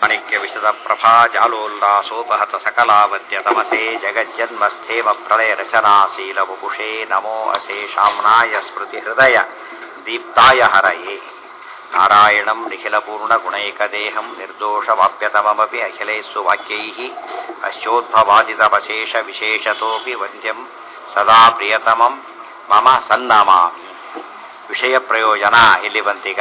ಮಾಣಿಕ್ಯ ವಿಶದ ಪ್ರಭಾ ಜಾಲೋಲ್ಲಾಸೋಪಹತ ಸಕಲಾವದ್ಯ ತಮಸೇ ಜಗಜ್ಜನ್ಮಸ್ಥೇಮ ಪ್ರಳಯ ರಚನಾಶೀಲ ವಪುಷೇ ನಮೋ ಅಶೇಷಾಮ್ನಾಯ ಸ್ಮೃತಿ ಹೃದಯ ದೀಪ್ತಾಯ ಹರಯೇ ನಾರಾಯಣಂ ನಿಖಿಲಪೂರ್ಣಗುಣೈಕದೇಹಂ ನಿರ್ದೋಷವಾಪ್ಯತಮಮಪಿ ಅಖಿಲೇಸ್ಸು ವಾಕ್ಯೈಃ ಅಶ್ಯೋದ್ಭವಾದಿತಮಶೇಷ ವಿಶೇಷತೋಪಿ ವಂದ್ಯಂ ಸದಾ ಪ್ರಿಯತಮಂ ಮಮ ಸನ್ನಮಾಮಿ ವಿಷಯ ಪ್ರಯೋಜನ ಇಲ್ಲಿ ಬಂತೀಗ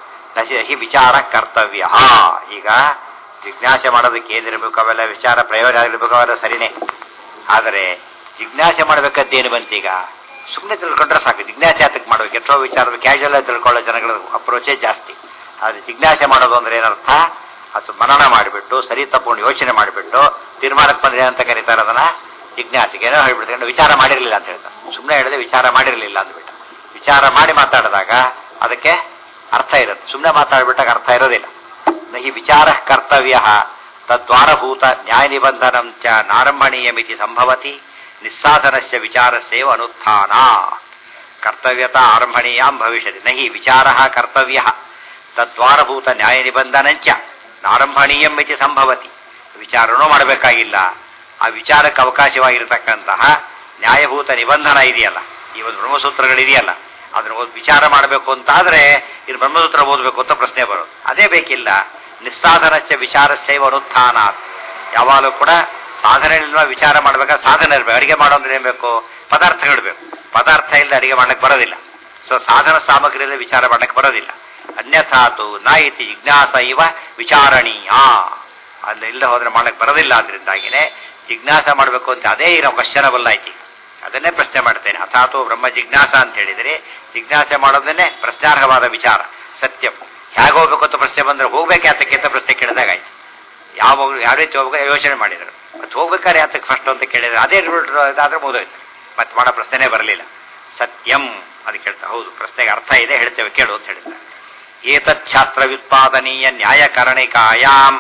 ಹಿ ವಿಚಾರ ಕರ್ತವ್ಯ ಈಗ ಜಿಜ್ಞಾಸೆ ಮಾಡೋದಕ್ಕೆ ಏನಿರಬೇಕು ಅವೆಲ್ಲ ವಿಚಾರ ಪ್ರಯೋಜನ ಆಗಿರ್ಬೇಕು ಅವೆಲ್ಲ ಸರಿನೇ ಆದರೆ ಜಿಜ್ಞಾಸೆ ಮಾಡಬೇಕದ್ದೇನು ಬಂತೀಗ ಸುಮ್ಮನೆ ತಿಳ್ಕೊಂಡ್ರೆ ಸಾಕು ಜಿಜ್ಞಾಸೆ ಯಾತಕ್ಕೆ ಮಾಡಬೇಕು ಎಷ್ಟೋ ವಿಚಾರದ ಕ್ಯಾಶುವಲ್ ಆಗಿ ತಿಳ್ಕೊಳ್ಳೋ ಜನಗಳ ಅಪ್ರೋಚೇ ಜಾಸ್ತಿ ಆದರೆ ಜಿಜ್ಞಾಸೆ ಮಾಡೋದು ಅಂದ್ರೆ ಏನರ್ಥ ಅದು ಮನನ ಮಾಡಿಬಿಟ್ಟು ಸರಿ ತಪ್ಪುಕೊಂಡು ಯೋಚನೆ ಮಾಡಿಬಿಟ್ಟು ತೀರ್ಮಾನಕ್ಕೆ ಬಂದ್ರೆ ಅಂತ ಕರೀತಾರೆ ಅದನ್ನ ಜಿಜ್ಞಾಸೆಗೆ ಏನೋ ಹೇಳ್ಬಿಡ್ತಾರೆ ವಿಚಾರ ಮಾಡಿರಲಿಲ್ಲ ಅಂತ ಹೇಳ್ತಾರೆ ಸುಮ್ಮನೆ ಹೇಳಿದ್ರೆ ವಿಚಾರ ಮಾಡಿರಲಿಲ್ಲ ಅಂದ್ಬಿಟ್ಟು ವಿಚಾರ ಮಾಡಿ ಮಾತಾಡಿದಾಗ ಅದಕ್ಕೆ ಅರ್ಥ ಇರುತ್ತೆ ಸುಮ್ಮನೆ ಮಾತಾಡ್ಬಿಟ್ಟಾಗ ಅರ್ಥ ಇರೋದಿಲ್ಲ ನಹಿ ವಿಚಾರ ಕರ್ತವ್ಯ ತದ್ವಾರಭೂತ ನ್ಯಾಯ ನಿಬಂಧನಂ ಚ ನಾರಂಭಣೀಯ ಮಿತಿ ಸಂಭವತಿ ನಿಸ್ಸಾಧನಸ್ಯ ವಿಚಾರಸ್ಯೇವ ಅನುತ್ಥಾನ ಕರ್ತವ್ಯತ ಆರಂಭಣೀಯಾಂ ಭವಿಷ್ಯತಿ ನಹಿ ವಿಚಾರ ಕರ್ತವ್ಯ ತದ್ವಾರಭೂತ ನ್ಯಾಯ ನಿಬಂಧನಂಚ ನಾರಂಭಣೀಯಂ ಮಿತಿ ಸಂಭವತಿ ವಿಚಾರನೂ ಮಾಡಬೇಕಾಗಿಲ್ಲ ಆ ವಿಚಾರಕ್ಕೆ ಅವಕಾಶವಾಗಿರತಕ್ಕಂತಹ ನ್ಯಾಯಭೂತ ನಿಬಂಧನ ಇದೆಯಲ್ಲ ಈ ಒಂದು ಬ್ರಹ್ಮಸೂತ್ರಗಳಿದೆಯಲ್ಲ ಅದನ್ನ ಓದ್ ವಿಚಾರ ಮಾಡಬೇಕು ಅಂತ ಆದ್ರೆ ಇದು ಬ್ರಹ್ಮಸೂತ್ರ ಓದಬೇಕು ಅಂತ ಪ್ರಶ್ನೆ ಬರೋದು ಅದೇ ಬೇಕಿಲ್ಲ ನಿಸ್ಸಾಧನಶ್ಚ ವಿಚಾರಸ್ಯವ ಅನುತ್ಥಾನ ಯಾವಾಗಲೂ ಕೂಡ ಸಾಧನೆ ವಿಚಾರ ಮಾಡ್ಬೇಕಾದ್ರೆ ಸಾಧನೆ ಇರಬೇಕು ಅಡಿಗೆ ಮಾಡೋ ಅಂದ್ರೆ ಏನ್ ಬೇಕು ಪದಾರ್ಥಗಳು ಬೇಕು ಪದಾರ್ಥ ಇಲ್ಲದೆ ಅಡಿಗೆ ಮಾಡಕ್ ಬರೋದಿಲ್ಲ ಸೊ ಸಾಧನ ಸಾಮಗ್ರಿಯಲ್ಲಿ ವಿಚಾರ ಮಾಡಕ್ ಬರೋದಿಲ್ಲ ಅನ್ಯಥಾತು ನ ಇತಿ ಜಿಜ್ಞಾಸ ಇವ ವಿಚಾರಣೀಯ ಅಲ್ಲಿ ಇಲ್ಲದೆ ಹೋದ್ರೆ ಮಾಡಕ್ ಬರೋದಿಲ್ಲ ಆದ್ರಿಂದಾಗಿನೇ ಜಿಜ್ಞಾಸ ಮಾಡಬೇಕು ಅಂತ ಅದೇ ಇರೋ ಕ್ವಶನಬಲ್ ಆಯ್ತು ಅದನ್ನೇ ಪ್ರಶ್ನೆ ಮಾಡ್ತೇನೆ ಅಥಾತು ಬ್ರಹ್ಮ ಜಿಜ್ಞಾಸ ಅಂತ ಹೇಳಿದರೆ ಜಿಜ್ಞಾಸೆ ಮಾಡೋದನ್ನೇ ಪ್ರಶ್ನಾರ್ಹವಾದ ವಿಚಾರ ಸತ್ಯಂ ಹೇಗೆ ಹೋಗ್ಬೇಕು ಅಂತ ಪ್ರಶ್ನೆ ಬಂದ್ರೆ ಹೋಗ್ಬೇಕು ಯಾತಕ್ಕೆ ಅಂತ ಪ್ರಶ್ನೆ ಕೇಳಿದಾಗ ಆಯ್ತು ಯಾವ ಯಾವ ರೀತಿ ಹೋಗ್ಬೇಕು ಯೋಚನೆ ಮಾಡಿದ್ರು ಮತ್ತೆ ಹೋಗ್ಬೇಕಾದ್ರೆ ಯಾತಕ್ಕೆ ಫಸ್ಟ್ ಅಂತ ಕೇಳಿದ್ರೆ ಅದೇ ಇದಾದ್ರೆ ಮುಗಿದೋಯ್ತು ಮತ್ತೆ ಮಾಡೋ ಪ್ರಶ್ನೆನೇ ಬರಲಿಲ್ಲ ಸತ್ಯಂ ಅದು ಕೇಳ್ತಾ ಹೌದು ಪ್ರಶ್ನೆಗೆ ಅರ್ಥ ಇದೆ ಹೇಳ್ತೇವೆ ಕೇಳು ಅಂತ ಹೇಳಿದ್ದಾರೆ ಏತತ್ ಶಾಸ್ತ್ರ ವ್ಯುತ್ಪಾದನೀಯ ನ್ಯಾಯಕರಣಿಕಾಯಾಮ್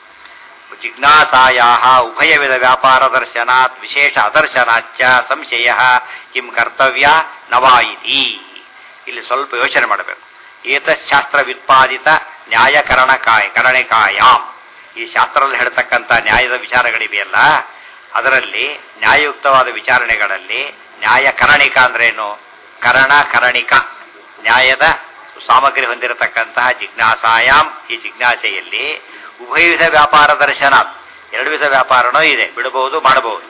ಜಿಜ್ಞಾಸಾಯಾ ಉಭಯವಿಧ ವ್ಯಾಪಾರ ದರ್ಶನಾತ್ ವಿಶೇಷ ಅದರ್ಶನಾಚ್ಚ ಸಂಶಯ ಕಿಂ ಕರ್ತವ್ಯ ನವಾಯಿತಿ ಇಲ್ಲಿ ಸ್ವಲ್ಪ ಯೋಚನೆ ಮಾಡಬೇಕು ಏತಶಾಸ್ತ್ರ ವ್ಯುತ್ಪಾದಿತ ನ್ಯಾಯಕರಣಕಾಯ ಕರಣಿಕಾಯಾಮ್ ಈ ಶಾಸ್ತ್ರದಲ್ಲಿ ಹೇಳ್ತಕ್ಕಂಥ ನ್ಯಾಯದ ವಿಚಾರಗಳಿವೆಯಲ್ಲ ಅದರಲ್ಲಿ ನ್ಯಾಯಯುಕ್ತವಾದ ವಿಚಾರಣೆಗಳಲ್ಲಿ ನ್ಯಾಯಕರಣಿಕ ಅಂದ್ರೇನು ಕರಣ ಕರಣಿಕ ನ್ಯಾಯದ ಸಾಮಗ್ರಿ ಹೊಂದಿರತಕ್ಕಂತಹ ಜಿಜ್ಞಾಸಾಯಾಮ್ ಈ ಜಿಜ್ಞಾಸೆಯಲ್ಲಿ ಉಭಯವಿಧ ವ್ಯಾಪಾರ ದರ್ಶನ ಎರಡು ವಿಧ ವ್ಯಾಪಾರನೂ ಇದೆ ಬಿಡಬಹುದು ಮಾಡಬಹುದು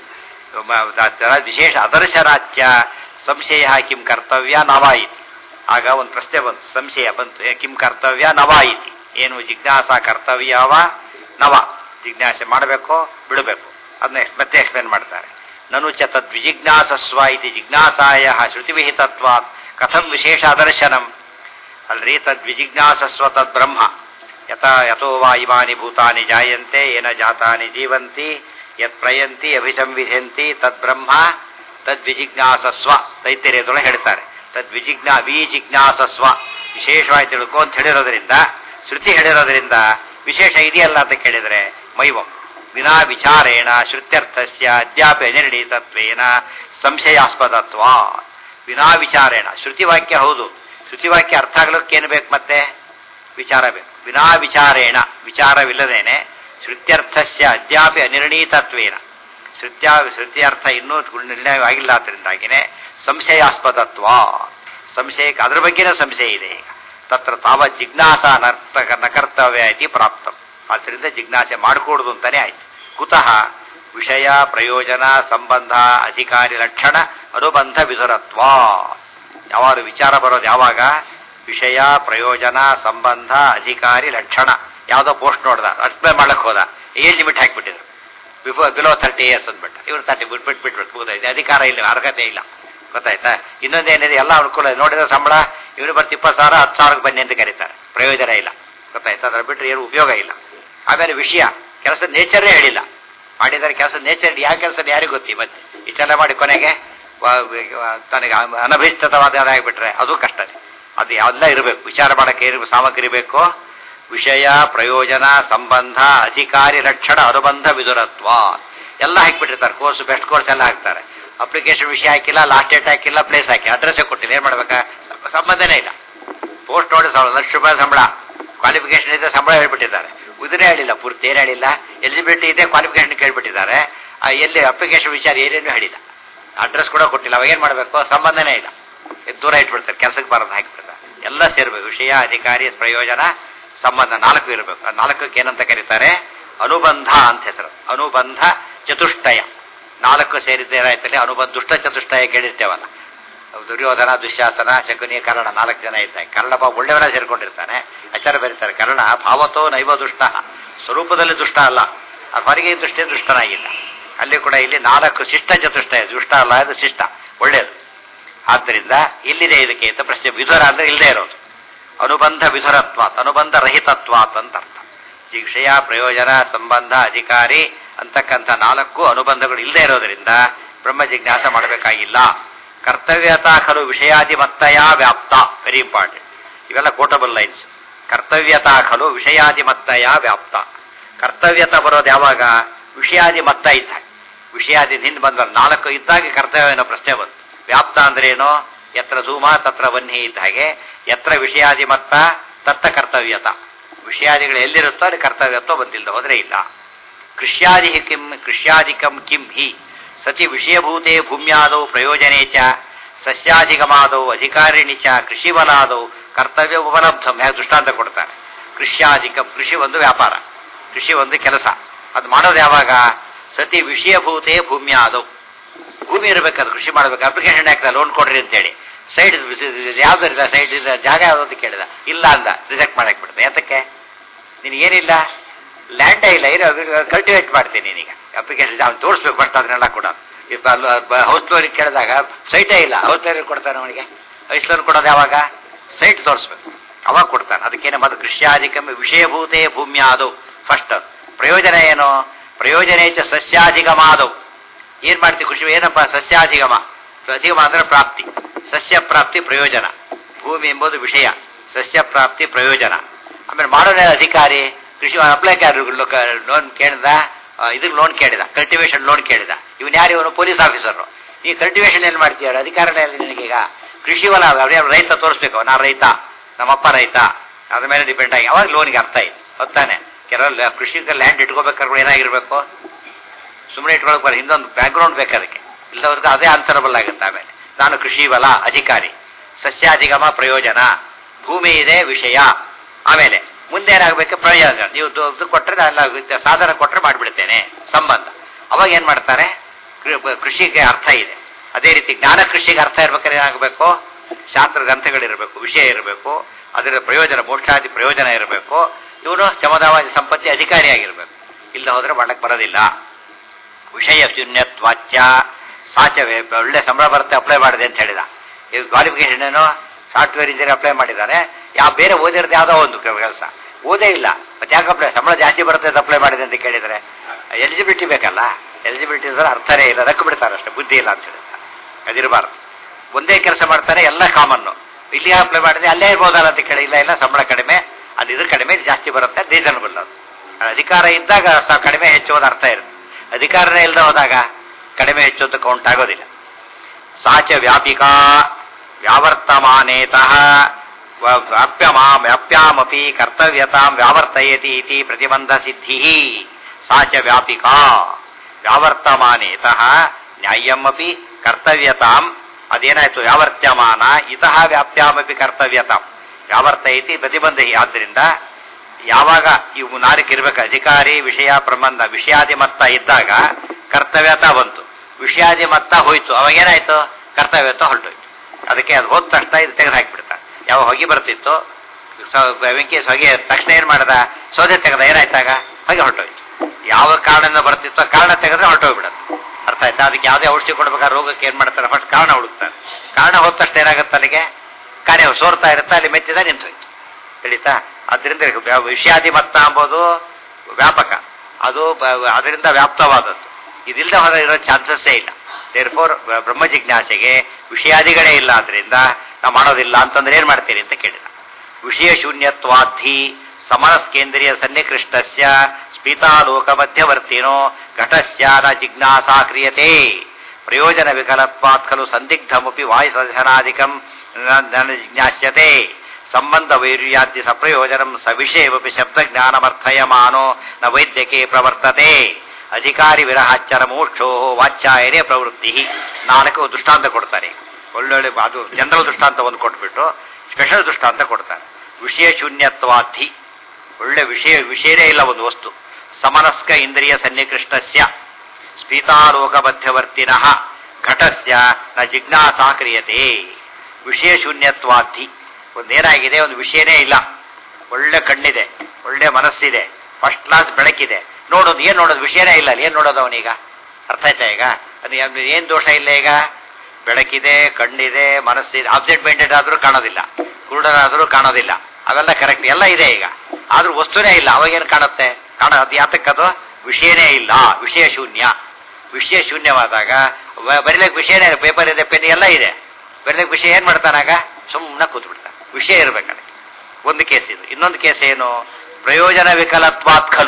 ವಿಶೇಷ ಅದರ್ಶನಾಚ್ಯ ಸಂಶಯ ಕಿಂ ಕರ್ತವ್ಯ ನವಾಯಿತಿ ಆಗ ಒಂದು ಪ್ರಶ್ನೆ ಬಂತು ಸಂಶಯ ಬಂತು ಕಿಂ ಕರ್ತವ್ಯ ನವಾಯಿತಿ ಏನು ಜಿಜ್ಞಾಸ ಕರ್ತವ್ಯವ ನವ ಜಿಜ್ಞಾಸೆ ಮಾಡಬೇಕು ಬಿಡಬೇಕು ಅದನ್ನ ಮತ್ತೆ ಎಕ್ಸ್ಪ್ಲೇನ್ ಮಾಡ್ತಾರೆ ನನು ಚ ತದ್ವಿಜಿಜ್ಞಾಸಸ್ವ ಇತಿ ಜಿಜ್ಞಾಸಾಯ ಶ್ರುತಿವಿಹಿತತ್ವ ಕಥಂ ವಿಶೇಷ ಅದರ್ಶನಂ ಅಲ್ರಿ ತದ್ವಿಜಿಜ್ಞಾಸಸ್ವ ತದ್ ಬ್ರಹ್ಮ ಯಥ ಯಥೋ ವಾ ಇಮಾನಿ ಭೂತಾನಿ ಜಾಯಂತೆ ಏನ ಜಾತಾನಿ ಜೀವಂತಿ ಯತ್ ಪ್ರಯಂತಿ ಅಭಿಸಂವಿಧಂತಿ ತದ್ಬ್ರಹ್ಮ ತದ್ವಿಜಿಜ್ಞಾಸಸ್ವ ತೈತರೇದೊಳಗೆ ಹೇಳ್ತಾರೆ ತದ್ವಿಜಿಜ್ಞಾ ವಿಜಿಜ್ಞಾಸಸ್ವ ವಿಶೇಷವಾಗಿ ತಿಳ್ಕೊ ಅಂತ ಹೇಳಿರೋದ್ರಿಂದ ಶ್ರುತಿ ಹೇಳಿರೋದ್ರಿಂದ ವಿಶೇಷ ಇದೆಯಲ್ಲ ಅಂತ ಕೇಳಿದರೆ ಮೈವಂ ವಿನಾ ವಿಚಾರೇಣ ಶ್ರುತ್ಯರ್ಥಸ್ಯ ಅದ್ಯಾಪಿ ಅನಿರ್ಣೀತತ್ವೇನ ಸಂಶಯಾಸ್ಪದತ್ವ ವಿನಾ ವಿಚಾರೇಣ ಶ್ರುತಿವಾಕ್ಯ ಹೌದು ಶ್ರುತಿವಾಕ್ಯ ಅರ್ಥ ಆಗ್ಲಿಕ್ಕೇನು ಬೇಕು ಮತ್ತೆ ವಿಚಾರ ಬೇಕು ವಿನಾ ವಿಚಾರೇಣ ವಿಚಾರವಿಲ್ಲದೇನೆ ಶ್ರುತ್ಯರ್ಥಸ್ಯ ಅದ್ಯಾಪಿ ಅನಿರ್ಣೀತತ್ವೇನ ಶ್ರುತ್ಯ ಶ್ರುತ್ಯರ್ಥ ಇನ್ನೂ ನಿರ್ಣಯವಾಗಿಲ್ಲ ಆದ್ದರಿಂದಾಗಿನೇ ಸಂಶಯಾಸ್ಪದತ್ವ ಸಂಶಯಕ್ಕೆ ಅದ್ರ ಬಗ್ಗೆನೇ ಸಂಶಯ ಇದೆ ಈಗ ತತ್ರ ತಾವ ಜಿಜ್ಞಾಸ ನರ್ತಕ ನಕರ್ತವ್ಯ ಐತಿ ಪ್ರಾಪ್ತ ಆದ್ದರಿಂದ ಜಿಜ್ಞಾಸೆ ಮಾಡಿಕೊಡುದು ಅಂತಾನೆ ಆಯ್ತು ಕುತಃ ವಿಷಯ ಪ್ರಯೋಜನ ಸಂಬಂಧ ಅಧಿಕಾರಿ ಲಕ್ಷಣ ಅನುಬಂಧ ವಿಧುರತ್ವ ಯಾವಾಗ ವಿಚಾರ ಬರೋದು ಯಾವಾಗ ವಿಷಯ ಪ್ರಯೋಜನ ಸಂಬಂಧ ಅಧಿಕಾರಿ ಲಕ್ಷಣ ಯಾವುದೋ ಪೋಸ್ಟ್ ನೋಡ್ದ ಅಟ್ಮೆ ಮಾಡಕ್ ಹೋದ ಏಜ್ ಲಿಮಿಟ್ ಹಾಕ್ಬಿಟ್ಟಿದ್ರು ಬಿಫೋರ್ ಬಿಲೋ ತರ್ಟಿ ಇಯರ್ಸ್ ಅಂದ್ಬಿಟ್ಟು ಇವ್ರು ತರ್ಟಿ ಬಿಟ್ಬಿಟ್ಟು ಬಿಟ್ಬಿಟ್ಟು ಮುಗಿದೈತೆ ಅಧಿಕಾರ ಇಲ್ಲ ಅರ್ಹತೆ ಇಲ್ಲ ಗೊತ್ತಾಯ್ತಾ ಇನ್ನೊಂದೇನಿದೆ ಎಲ್ಲ ಅನುಕೂಲ ನೋಡಿದ ಸಂಬಳ ಇವನು ಬರ್ತಿ ಇಪ್ಪತ್ತು ಸಾವಿರ ಹತ್ತು ಸಾವಿರಕ್ಕೆ ಬನ್ನಿ ಅಂತ ಕರೀತಾರೆ ಪ್ರಯೋಜನ ಇಲ್ಲ ಗೊತ್ತಾಯ್ತಾ ಅದರ ಬಿಟ್ಟರೆ ಏನು ಉಪಯೋಗ ಇಲ್ಲ ಆಮೇಲೆ ವಿಷಯ ಕೆಲಸ ನೇಚರೇ ಹೇಳಿಲ್ಲ ಮಾಡಿದರೆ ಕೆಲಸ ನೇಚರ್ ಯಾವ ಕೆಲಸ ಯಾರಿಗೂ ಗೊತ್ತಿ ಮತ್ತೆ ಇಷ್ಟೆಲ್ಲ ಮಾಡಿ ಕೊನೆಗೆ ತನಗೆ ಅನಭಿಷ್ಟವಾದ ಆಗಿಬಿಟ್ರೆ ಅದು ಕಷ್ಟನೇ ಅದು ಎಲ್ಲ ಇರಬೇಕು ವಿಚಾರ ಮಾಡಕ್ಕೆ ಏನು ಸಾಮಗ್ರಿ ಬೇಕು ವಿಷಯ ಪ್ರಯೋಜನ ಸಂಬಂಧ ಅಧಿಕಾರಿ ಲಕ್ಷಣ ಅನುಬಂಧ ವಿದುರತ್ವ ಎಲ್ಲ ಹಾಕಿಬಿಟ್ಟಿರ್ತಾರೆ ಕೋರ್ಸ್ ಬೆಸ್ಟ್ ಕೋರ್ಸ್ ಎಲ್ಲ ಹಾಕ್ತಾರೆ ಅಪ್ಲಿಕೇಶನ್ ವಿಷಯ ಹಾಕಿಲ್ಲ ಲಾಸ್ಟ್ ಡೇಟ್ ಹಾಕಿಲ್ಲ ಪ್ಲೇಸ್ ಹಾಕಿ ಅಡ್ರೆಸ್ ಕೊಟ್ಟಿಲ್ಲ ಏನ್ ಮಾಡ್ಬೇಕಾ ಸಂಬಂಧನೇ ಇಲ್ಲ ಪೋಸ್ಟ್ ನೋಡಿ ಲಕ್ಷ ರೂಪಾಯಿ ಸಂಬಳ ಕ್ವಾಲಿಫಿಕೇಶನ್ ಇದೆ ಸಂಬಳ ಹೇಳ್ಬಿಟ್ಟಿದ್ದಾರೆ ಇದನ್ನೇ ಹೇಳಿಲ್ಲ ಪೂರ್ತಿ ಏನು ಹೇಳಿಲ್ಲ ಎಲಿಜಿಬಿಲಿಟಿ ಇದೆ ಕ್ವಾಲಿಫಿಕೇಶನ್ ಕೇಳ್ಬಿಟ್ಟಿದ್ದಾರೆ ಆ, ಎಲ್ಲಿ ಅಪ್ಲಿಕೇಶನ್ ವಿಚಾರ ಏನೇನು ಹೇಳಿಲ್ಲ ಅಡ್ರೆಸ್ ಕೂಡ ಕೊಟ್ಟಿಲ್ಲ ಅವಾಗ ಏನು ಮಾಡಬೇಕು ಸಂಬಂಧನೇ ಇಲ್ಲ ಇದು ದೂರ ಇಟ್ಬಿಡ್ತಾರೆ ಕೆಲಸಕ್ಕೆ ಬರೋದು ಹಾಕಿಬಿಡ್ತಾರೆ ಎಲ್ಲ ಸೇರ್ಬೇಕು ವಿಷಯ ಅಧಿಕಾರಿ ಪ್ರಯೋಜನ ಸಂಬಂಧ ನಾಲ್ಕು ಇರಬೇಕು ಆ ನಾಲ್ಕಕ್ಕೆ ಏನಂತ ಕರೀತಾರೆ ಅನುಬಂಧ ಅಂತ ಹೆಸರು ಅನುಬಂಧ ಚತುಷ್ಟಯ ನಾಲ್ಕು ಸೇರಿದ್ದೇನಾಯ್ತಲ್ಲಿ ಅನುಬಂಧ ದುಷ್ಟ ಚತುಷ್ಟಯ ಕೇಳಿರ್ತೇವಲ್ಲ ದುರ್ಯೋಧನ ದುಶ್ಯಾಸನ ಶಕುನಿ ಕರ್ಣ ನಾಲ್ಕು ಜನ ಇದ್ದಾರೆ ಕರ್ಣ ಪಾಪ ಒಳ್ಳೆಯವರ ಸೇರ್ಕೊಂಡಿರ್ತಾನೆ ಆಚಾರ ಬರೀತಾರೆ ಕರ್ಣ ಭಾವತೋ ನೈವ ದುಷ್ಟ ಸ್ವರೂಪದಲ್ಲಿ ದುಷ್ಟ ಅಲ್ಲ ಆ ಹೊರಗೆ ದೃಷ್ಟಿ ದುಷ್ಟನಾಗಿಲ್ಲ ಅಲ್ಲಿ ಕೂಡ ಇಲ್ಲಿ ನಾಲ್ಕು ಶಿಷ್ಟ ಚತುಷ್ಟಯ ದುಷ್ಟ ಅಲ್ಲ ಇದು ಶಿಷ್ಟ ಒಳ್ಳೆಯದು ಆದ್ದರಿಂದ ಇಲ್ಲಿದೆ ಇದಕ್ಕೆ ಅಂತ ಪ್ರಶ್ನೆ ವಿಧುರ ಅಂದ್ರೆ ಇಲ್ಲದೆ ಇರೋದು ಅನುಬಂಧ ವಿಧುರತ್ವಾತ್ ಅನುಬಂಧ ರಹಿತತ್ವಾತ್ ಅಂತ ಅರ್ಥ ಈ ವಿಷಯ ಪ್ರಯೋಜನ ಸಂಬಂಧ ಅಧಿಕಾರಿ ಅಂತಕ್ಕಂಥ ನಾಲ್ಕು ಅನುಬಂಧಗಳು ಇಲ್ಲದೆ ಇರೋದ್ರಿಂದ ಬ್ರಹ್ಮ ಜಿಜ್ಞಾಸ ಮಾಡಬೇಕಾಗಿಲ್ಲ ಕರ್ತವ್ಯತಾ ಖಲು ವಿಷಯಾದಿಮತ್ತಯ ವ್ಯಾಪ್ತ ವೆರಿ ಇಂಪಾರ್ಟೆಂಟ್ ಇವೆಲ್ಲ ಕೋಟಬಲ್ ಲೈನ್ಸ್ ಕರ್ತವ್ಯತಾ ಖಲು ವಿಷಯಾದಿಮತ್ತಯ ವ್ಯಾಪ್ತ ಕರ್ತವ್ಯತ ಬರೋದು ಯಾವಾಗ ವಿಷಯಾದಿ ಮತ್ತ ಇದ್ದಾಗ ವಿಷಯಾದಿ ಹಿಂದೆ ಬಂದ ನಾಲ್ಕು ಇದ್ದಾಗ ಕರ್ತವ್ಯ ಅನ್ನೋ ಪ್ರಶ್ನೆ ಬಂತು ವ್ಯಾಪ್ತ ಅಂದ್ರೆ ಏನು ಎತ್ರ ಧೂಮ ತತ್ರ ವನ್ಹಿ ಇದ್ದ ಹಾಗೆ ಎತ್ರ ವಿಷಯಾದಿ ಮತ್ತ ತತ್ತ ಕರ್ತವ್ಯತ ವಿಷಯಾದಿಗಳು ಎಲ್ಲಿರುತ್ತೋ ಅಲ್ಲಿ ಕರ್ತವ್ಯತ್ವ ಬಂದಿಲ್ಲ ಹೋದ್ರೆ ಇಲ್ಲ ಕೃಷ್ಯಾದಿ ಕಿಂ ಕೃಷ್ಯಾದಿಕಂ ಕಿಂ ಹಿ ಸತಿ ವಿಷಯಭೂತೆ ಭೂಮ್ಯಾದೌ ಪ್ರಯೋಜನೆ ಚ ಸಸ್ಯಾಧಿಗಮಾದೌ ಅಧಿಕಾರಿಣಿ ಚ ಕೃಷಿಬಲಾದೌ ಕರ್ತವ್ಯ ಉಪಲಬ್ಧಂ ಹೇಗೆ ದೃಷ್ಟಾಂತ ಕೊಡ್ತಾರೆ ಕೃಷ್ಯಾಧಿಕಂ ಕೃಷಿ ಒಂದು ವ್ಯಾಪಾರ ಕೃಷಿ ಒಂದು ಕೆಲಸ ಅದು ಮಾಡೋದು ಯಾವಾಗ ಸತಿ ವಿಷಯಭೂತೆ ಭೂಮ್ಯಾದೌ ಭೂಮಿ ಇರಬೇಕಾದ್ರೆ ಕೃಷಿ ಮಾಡಬೇಕು ಅಪ್ಲಿಕೇಶನ್ ಹಾಕಿದ ಲೋನ್ ಕೊಡ್ರಿ ಅಂತೇಳಿ ಸೈಡ್ ಯಾವ್ದಿಲ್ಲ ಸೈಡ್ ಇಲ್ಲ ಜಾಗ ಯಾವ್ದು ಅಂತ ಕೇಳಿದ ಇಲ್ಲ ಅಂದ ರಿಜೆಕ್ಟ್ ಮಾಡಕ್ ಬಿಡ್ದೆ ಯಾತಕ್ಕೆ ನಿನಗೇನಿಲ್ಲ ಲ್ಯಾಂಡೇ ಇಲ್ಲ ಏನು ಕಲ್ಟಿವೇಟ್ ಮಾಡ್ತೀನಿ ನೀನೀಗ ಅಪ್ಲಿಕೇಶನ್ ಅವ್ನು ತೋರಿಸ್ಬೇಕು ಫಸ್ಟ್ ಅದನ್ನೆಲ್ಲ ಕೂಡ ಹೌಸ್ ಲೋನ್ ಕೇಳಿದಾಗ ಸೈಟೇ ಇಲ್ಲ ಹೌಸ್ ಲೋನ್ ಕೊಡ್ತಾನೆ ಅವನಿಗೆ ಹೌಸ್ ಲೋನ್ ಕೊಡೋದು ಯಾವಾಗ ಸೈಟ್ ತೋರಿಸ್ಬೇಕು ಅವಾಗ ಕೊಡ್ತಾನೆ ಅದಕ್ಕೇನೆ ಮತ್ತು ಕೃಷ್ಯಾಧಿಕಮ ವಿಷಯಭೂತೆ ಭೂಮ್ಯಾದವು ಫಸ್ಟ್ ಪ್ರಯೋಜನ ಏನು ಪ್ರಯೋಜನೇಚ ಸಸ್ಯಾಧಿಗಮಾದವು ಏನ್ ಮಾಡ್ತೀವಿ ಕೃಷಿ ಏನಪ್ಪ ಸಸ್ಯಾಧಿಗಮ ಅಧಿಗಮ ಅಂದ್ರೆ ಪ್ರಾಪ್ತಿ ಸಸ್ಯ ಪ್ರಾಪ್ತಿ ಪ್ರಯೋಜನ ಭೂಮಿ ಎಂಬುದು ವಿಷಯ ಸಸ್ಯ ಪ್ರಾಪ್ತಿ ಪ್ರಯೋಜನ ಆಮೇಲೆ ಮಾಡೋಣ ಅಧಿಕಾರಿ ಕೃಷಿ ಅಪ್ಲೈ ಲೋನ್ ಕೇಳಿದ ಇದಕ್ಕೆ ಲೋನ್ ಕೇಳಿದ ಕಲ್ಟಿವೇಶನ್ ಲೋನ್ ಕೇಳಿದ ಇವನ್ ಯಾರು ಇವನು ಪೊಲೀಸ್ ಆಫೀಸರ್ ಈ ಕಲ್ಟಿವೇಶನ್ ಏನ್ ಮಾಡ್ತೀಯ ಅಧಿಕಾರನೇ ಇಲ್ಲ ನಿನಗೀಗ ಕೃಷಿ ಹೊಲ ಅವ್ರು ರೈತ ತೋರಿಸ್ಬೇಕು ನಾ ರೈತ ನಮ್ಮಪ್ಪ ರೈತ ಅದ್ರ ಮೇಲೆ ಡಿಪೆಂಡ್ ಆಗಿ ಅವಾಗ ಲೋನ್ಗೆ ಅರ್ಥ ಇದೆ ಹೊತ್ತಾನೆ ಕೆಲವು ಕೃಷಿಗೆ ಲ್ಯಾಂಡ್ ಇಟ್ಕೋಬೇಕಾದ್ರೆ ಏನಾಗಿರ್ಬೇಕು ಸುಮ್ಮನೆ ಇಟ್ಕೊಳಕ್ ಬರ ಹಿಂದೊಂದು ಬ್ಯಾಕ್ಗ್ರೌಂಡ್ ಬೇಕು ಅದಕ್ಕೆ ಇಲ್ಲವರೆಗೂ ಅದೇ ಆನ್ಸರಬಲ್ ಆಗುತ್ತೆ ಆಮೇಲೆ ನಾನು ಕೃಷಿ ಬಲ ಅಧಿಕಾರಿ ಸಸ್ಯಾಧಿಗಮ ಪ್ರಯೋಜನ ಭೂಮಿ ಇದೆ ವಿಷಯ ಆಮೇಲೆ ಮುಂದೆ ಏನಾಗಬೇಕು ಪ್ರಯೋಜನ ನೀವು ದು- ಇದು ಕೊಟ್ಟರೆ ಅಲ್ಲ ವಿದ್ಯೆ- ಸಾಧನ ಕೊಟ್ಟರೆ ಮಾಡಿಬಿಡ್ತೇನೆ ಸಂಬಂಧ ಅವಾಗ ಏನ್ ಮಾಡ್ತಾರೆ ಕೃ- ಕೃಷಿಗೆ ಅರ್ಥ ಇದೆ ಅದೇ ರೀತಿ ಜ್ಞಾನ ಕೃಷಿಗೆ ಅರ್ಥ ಇರ್ಬೇಕಾದ್ರೆ ಏನಾಗಬೇಕು ಶಾಸ್ತ್ರ ಗ್ರಂಥಗಳಿರಬೇಕು ವಿಷಯ ಇರಬೇಕು ಅದರ ಪ್ರಯೋಜನ ಮೋಕ್ಷಾದಿ ಪ್ರಯೋಜನ ಇರಬೇಕು ಇವನು ಚಮದಾವಾದಿ ಸಂಪತ್ತಿ ಅಧಿಕಾರಿಯಾಗಿರ್ಬೇಕು ಇಲ್ಲ ಹೋದ್ರೆ ಮಾಡಕ್ ಬರೋದಿಲ್ಲ ವಿಷಯ ಶೂನ್ಯತ್ವಾಚ್ಯ ಸಾಚವೇ ಒಳ್ಳೆ ಸಂಬಳ ಬರುತ್ತೆ ಅಪ್ಲೈ ಮಾಡಿದೆ ಅಂತ ಹೇಳಿದ ಈಗ ಕ್ವಾಲಿಫಿಕೇಶನ್ ಏನು ಸಾಫ್ಟ್ವೇರ್ ಇಂಜಿನಿಯರ್ ಅಪ್ಲೈ ಮಾಡಿದ್ದಾರೆ ಯಾವ ಬೇರೆ ಓದಿರೋದು ಯಾವುದೋ ಒಂದು ಕೆಲಸ ಓದೇ ಇಲ್ಲ ಮತ್ತೆ ಯಾಕೆ ಅಪ್ಲೈ ಸಂಬಳ ಜಾಸ್ತಿ ಬರುತ್ತೆ ಅಂತ ಅಪ್ಲೈ ಮಾಡಿದೆ ಅಂತ ಕೇಳಿದ್ರೆ ಎಲಿಜಿಬಿಲಿಟಿ ಬೇಕಲ್ಲ ಎಲಿಜಿಬಿಲಿಟಿ ಇದ್ರೆ ಅರ್ಥನೇ ಇಲ್ಲ ರೊಕ್ಕ ಬಿಡ್ತಾರೆ ಅಷ್ಟೇ ಬುದ್ಧಿ ಇಲ್ಲ ಅಂತ ಹೇಳ್ತಾರೆ ಅದಿರಬಾರ್ದು ಒಂದೇ ಕೆಲಸ ಮಾಡ್ತಾರೆ ಎಲ್ಲ ಕಾಮನ್ನು ಇಲ್ಲಿ ಅಪ್ಲೈ ಮಾಡಿದ್ರೆ ಅಲ್ಲೇ ಇರ್ಬೋದಲ್ಲ ಅಂತ ಕೇಳಿ ಇಲ್ಲ ಇಲ್ಲ ಸಂಬಳ ಕಡಿಮೆ ಅದು ಇದು ಕಡಿಮೆ ಇದು ಜಾಸ್ತಿ ಬರುತ್ತೆ ರೀಸನಬಲ್ ಅದು ಅಧಿಕಾರ ಇದ್ದಾಗ ಸ- ಕಡಿಮೆ ಹೆಚ್ಚುವುದು ಅರ್ಥ ಇರುತ್ತೆ ಅಧಿಕಾರನೇ ಇಲ್ಲದೆ ಹೋದಾಗ ಕಡಿಮೆ ಹೆಚ್ಚು ಅಂತ ಕೌಂಟ್ ಆಗೋದಿಲ್ಲ ಸಾಚ ವ್ಯಾಪಿಕಾ ವ್ಯಾವರ್ತಮಾನೇತಃ ವ- ವ್ಯಾಪ್ಯಮಾ ವ್ಯಾಪ್ಯಾಮಪಿ ಕರ್ತವ್ಯತಾಂ ವ್ಯಾವರ್ತಯತಿ ಇತಿ ಪ್ರತಿಬಂಧ ಸಿದ್ಧಿ ಸಾಚ ವ್ಯಾಪಿಕಾ ವ್ಯಾವರ್ತಮಾನೇತಃ ನ್ಯಾಯಮಪಿ ಕರ್ತವ್ಯತಾಂ ಅದೇನಾಯ್ತು ವ್ಯಾವರ್ತ್ಯಮಾನ ಇತಃ ವ್ಯಾಪ್ಯಾಮಪಿ ಕರ್ತವ್ಯತಾಂ ವ್ಯಾವರ್ತಯತಿ ಪ್ರತಿಬಂಧ ಆದ್ದರಿಂದ ಯಾವಾಗ ಇವು ನಾಲ್ಕು ಇರ್ಬೇಕು ಅಧಿಕಾರಿ ವಿಷಯ ಪ್ರಬಂಧ ವಿಷಯಾದಿ ಮತ್ತ ಇದ್ದಾಗ ಕರ್ತವ್ಯತ ಬಂತು ವಿಷಯಾದಿ ಮತ್ತ ಹೋಯ್ತು ಅವಾಗ ಏನಾಯ್ತು ಕರ್ತವ್ಯತ ಹೊರಟೋಯ್ತು ಅದಕ್ಕೆ ಅದು ಹೋದ ತಕ್ಷಣ ಇದು ತೆಗೆದು ಹಾಕಿಬಿಡ್ತಾರೆ ಯಾವ ಹೊಗೆ ಬರ್ತಿತ್ತು ಸ- ವೆಂಕಟೇಶ್ ಹೊಗೆ ತಕ್ಷಣ ಏನ್ ಮಾಡ್ದ ಸೌದೆ ತೆಗೆದ ಏನಾಯ್ತಾಗ ಹೊಗೆ ಹೊರಟೋಯ್ತು ಯಾವ ಕಾರಣದಿಂದ ಬರ್ತಿತ್ತೋ ಕಾರಣ ತೆಗೆದ್ರೆ ಹೊರಟೋಗ್ಬಿಡತ್ತೆ ಅರ್ಥ ಆಯ್ತಾ ಅದಕ್ಕೆ ಯಾವುದೇ ಔಷಧಿ ಕೊಡ್ಬೇಕಾದ್ರೆ ರೋಗಕ್ಕೆ ಏನ್ ಮಾಡ್ತಾರೆ ಫಸ್ಟ್ ಕಾರಣ ಹುಡುಕ್ತಾರೆ ಕಾರಣ ಹೋದ ತಕ್ಷಣ ಏನಾಗುತ್ತೆ ಅಲ್ಲಿಗೆ ಕಾರ್ಯ ಸೋರ್ತಾ ಇರುತ್ತೆ ಅಲ್ಲಿ ಮೆತ್ತಿದ ನಿಂತೋಯ್ತು ತಿಳಿತಾ ಅದರಿಂದ ವ್ಯ- ವಿಷಯಾದಿ ಮತ್ತ ಅಂಬೋದು ವ್ಯಾಪಕ ಅದು ಬ- ಅದರಿಂದ ವ್ಯಾಪ್ತವಾದದ್ದು ಇದಿಲ್ಲದೆ ಹೊರ ಇರೋ ಚಾನ್ಸಸ್ಸೇ ಇಲ್ಲ ದೇರ್ಫೋರ್ ಬ್ರಹ್ಮ ಜಿಜ್ಞಾಸೆಗೆ ವಿಷಯಾದಿಗಳೇ ಇಲ್ಲ ಆದ್ರಿಂದ ನಾವು ಮಾಡೋದಿಲ್ಲ ಅಂತಂದ್ರೆ ಏನ್ ಮಾಡ್ತೀರಿ ಅಂತ ಕೇಳಿದ ವಿಷಯ ಶೂನ್ಯತ್ವಾಧಿ ಸಮನಸ್ಕೇಂದ್ರಿಯ ಸನ್ನಿಕೃಷ್ಟಸ್ಯ ಸ್ಫೀತಾಲೋಕ ಮಧ್ಯವರ್ತಿನೋ ಘಟಸ್ಯ ನ ಜಿಜ್ಞಾಸಾ ಕ್ರಿಯತೆ ಪ್ರಯೋಜನ ವಿಕಲತ್ವಾತ್ ಖಲು ಸಂದಿಗ್ಧಮಪಿ ವಾಯುಸದನಾದಿಕಂ ನ ನ ಜಿಜ್ಞಾಸ್ಯತೆ ಸಂಬಂಧ ವೈರ್ಯಾದ್ಯ ಸಪ್ರಯೋಜನಂ ಸವಿಷಯವಪಿ ಶಬ್ದ ಜ್ಞಾನಮರ್ಥಯಮಾನೋ ನ ವೈದ್ಯಕೆ ಪ್ರವರ್ತತೆ ಅಧಿಕಾರಿ ವಿರಹಾಚರ ಮೋಕ್ಷೋ ವಾಚ್ಯಾಯನೇ ಪ್ರವೃತ್ತಿ ನಾಲ್ಕು ದೃಷ್ಟಾಂತ ಕೊಡ್ತಾರೆ ಒಳ್ಳೊಳ್ಳೆ ಅದು ಜನರಲ್ ದೃಷ್ಟಾಂತ ಒಂದು ಕೊಟ್ಬಿಟ್ಟು ಸ್ಪೆಷಲ್ ದೃಷ್ಟಾಂತ ಕೊಡ್ತಾರೆ ವಿಷಯ ಶೂನ್ಯತ್ವಾಧಿ ಒಳ್ಳೆ ವಿಷಯ ವಿಷಯನೇ ಇಲ್ಲ ಒಂದು ವಸ್ತು ಸಮನಸ್ಕ ಇಂದ್ರಿಯ ಸನ್ನಿಕೃಷ್ಟಸ್ಯ ಸ್ಫೀತಾಲೋಕ ಮಧ್ಯವರ್ತಿನಃ ಘಟಸ್ಯ ನ ಜಿಜ್ಞಾಸಾ ಕ್ರಿಯತೆ ವಿಷಯ ಶೂನ್ಯತ್ವಾಧಿ ಒಂದೇನಾಗಿದೆ ಒಂದು ವಿಷಯನೇ ಇಲ್ಲ ಒಳ್ಳೆ ಕಣ್ಣಿದೆ ಒಳ್ಳೆ ಮನಸ್ಸಿದೆ ಫಸ್ಟ್ ಕ್ಲಾಸ್ ಬೆಳಕಿದೆ ನೋಡೋದು ಏನ್ ನೋಡೋದು ವಿಷಯನೇ ಇಲ್ಲ ಅಲ್ಲಿ ಏನ್ ನೋಡೋದು ಅವನೀಗ ಅರ್ಥ ಆಯ್ತಾ ಈಗ ಅದು ಯಾವ್ದು- ಏನ್ ದೋಷ ಇಲ್ಲ ಈಗ ಬೆಳಕಿದೆ ಕಣ್ಣಿದೆ ಮನಸ್ಸಿದೆ ಅಬ್ಸೆಂಟ್ ಮೈಂಡೆಡ್ ಆದ್ರೂ ಕಾಣೋದಿಲ್ಲ ಕುರುಡನಾದ್ರೂ ಕಾಣೋದಿಲ್ಲ ಅವೆಲ್ಲ ಕರೆಕ್ಟ್ ಎಲ್ಲ ಇದೆ ಈಗ ಆದ್ರೂ ವಸ್ತುನೇ ಇಲ್ಲ ಅವಾಗೇನು ಕಾಣುತ್ತೆ ಕಾಣ ಅದು ಯಾತಕ್ಕದು ವಿಷಯನೇ ಇಲ್ಲ ವಿಷಯ ಶೂನ್ಯ ವಿಷಯ ಶೂನ್ಯವಾದಾಗ ವ- ಬರೀಲಿಕ್ಕೆ ವಿಷಯನೇ ಪೇಪರ್ ಇದೆ ಪೆನ್ ಎಲ್ಲ ಇದೆ ಬರೀಲಿಕ್ಕೆ ವಿಷಯ ಏನ್ ಮಾಡ್ತಾನಾಗ ಸುಮ್ಮನೆ ಕೂತ್ ಬಿಡ್ತಾನೆ ವಿಷಯ ಇರ್ಬೇಕಲ್ಲಿ ಒಂದು ಕೇಸ್ ಇದು ಇನ್ನೊಂದು ಕೇಸ್ ಏನು ಪ್ರಯೋಜನ ವಿಕಲತ್ವಾತ್ ಖಲು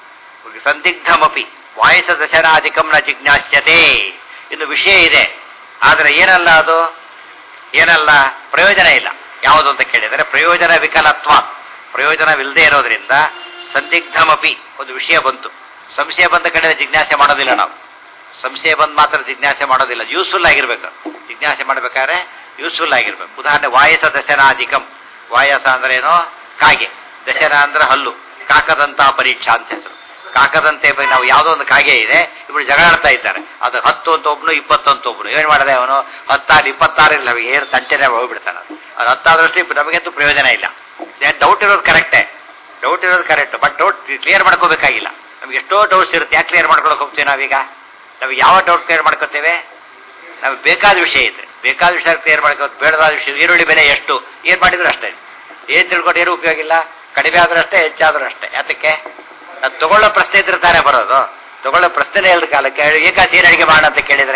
ಸಂದಿಗ್ಧಮಪಿ ವಾಯಸ ದಶನಾಧಿಕಂ ನ ಜಿಜ್ಞಾಸ್ಯತೆ ಇನ್ನು ವಿಷಯ ಇದೆ ಆದ್ರೆ ಏನಲ್ಲ ಅದು ಏನಲ್ಲ ಪ್ರಯೋಜನ ಇಲ್ಲ ಯಾವುದು ಅಂತ ಕೇಳಿದರೆ ಪ್ರಯೋಜನ ವಿಕಲತ್ವ ಪ್ರಯೋಜನವಿಲ್ಲದೆ ಇರೋದ್ರಿಂದ ಸಂದಿಗ್ಧಮಪಿ ಒಂದು ವಿಷಯ ಬಂತು ಸಂಶಯ ಬಂದ ಕಡೆ ಜಿಜ್ಞಾಸೆ ಮಾಡೋದಿಲ್ಲ ನಾವು ಸಂಶಯ ಬಂದ್ ಮಾತ್ರ ಜಿಜ್ಞಾಸೆ ಮಾಡೋದಿಲ್ಲ ಯೂಸ್ಫುಲ್ ಆಗಿರ್ಬೇಕು ಜಿಜ್ಞಾಸೆ ಮಾಡ್ಬೇಕಾದ್ರೆ ಯೂಸ್ಫುಲ್ ಆಗಿರ್ಬೇಕು ಉದಾಹರಣೆ ವಾಯಸ ದಶನಾಧಿಕಂ ವಾಯಸ ಅಂದ್ರೆ ಏನೋ ಕಾಗೆ ದಶನ ಅಂದ್ರೆ ಹಲ್ಲು ಕಾಕದಂತ ಪರೀಕ್ಷಾ ಅಂತ ಹೆಸರು ಕಾಕದಂತೆ ಬ- ನಾವು ಯಾವುದೋ ಒಂದು ಕಾಗೆ ಇದೆ ಇಬ್ರು ಜಗಳಾಡ್ತಾ ಇದ್ದಾರೆ ಅದು ಹತ್ತು ಅಂತ ಒಬ್ನು ಇಪ್ಪತ್ತು ಅಂತ ಒಬ್ನು ಏನ್ ಮಾಡಿದೆ ಅವನು ಹತ್ತಾರು ಇಪ್ಪತ್ತಾರು ಇಲ್ಲ ಏರು ತಂಟೆನೆ ಹೋಗ್ಬಿಡ್ತಾನೆ ಅದು ಅದು ಹತ್ತಾದ್ರಷ್ಟು ಇಪ್ಪ- ನಮಗಂತೂ ಪ್ರಯೋಜನ ಇಲ್ಲ ಡೌಟ್ ಇರೋದು ಕರೆಕ್ಟೇ ಡೌಟ್ ಇರೋದು ಕರೆಕ್ಟ್ ಬಟ್ ಡೌಟ್ ಕ್ಲಿಯರ್ ಮಾಡ್ಕೋಬೇಕಾಗಿಲ್ಲ ನಮ್ಗೆ ಎಷ್ಟೋ ಡೌಟ್ಸ್ ಇರುತ್ತೆ ಯಾಕೆ ಕ್ಲಿಯರ್ ಮಾಡ್ಕೊಳಕ್ ಹೋಗ್ತೀವಿ ನಾವೀಗ ನಾವು ಯಾವ ಡೌಟ್ ಕ್ಲಿಯರ್ ಮಾಡ್ಕೋತೇವೆ ನಮ್ಗೆ ಬೇಕಾದ ವಿಷಯ ಇದೆ ಬೇಕಾದ ವಿಷಯ ಕ್ಲಿಯರ್ ಮಾಡ್ಕೋ ಬೇಡವಾದ ವಿಷಯ ಈರುಳ್ಳಿ ಬೆಲೆ ಎಷ್ಟು ಏನ್ ಮಾಡಿದ್ರು ಅಷ್ಟೇ ಏನ್ ತಿಳ್ಕೊಂಡು ಏನು ಉಪಯೋಗ ಇಲ್ಲ ಕಡಿಮೆ ಆದ್ರೂ ಅಷ್ಟೇ ಹೆಚ್ಚಾದ್ರೂ ಅಷ್ಟೇ ಯಾತಕ್ಕೆ ಅದು ತಗೊಳ್ಳೋ ಪ್ರಶ್ನೆ ಇದ್ರೆ ತಾನೇ ಬರೋದು ತಗೊಳ್ಳೋ ಪ್ರಶ್ನೆ ಇಲ್ಲದ ಕಾಲಕ್ಕೆ ಏಕಾಸಿ ಏನ್ ಅಡಿಗೆ ಮಾಡೋಣ ಅಂತ ಕೇಳಿದ್ರೆ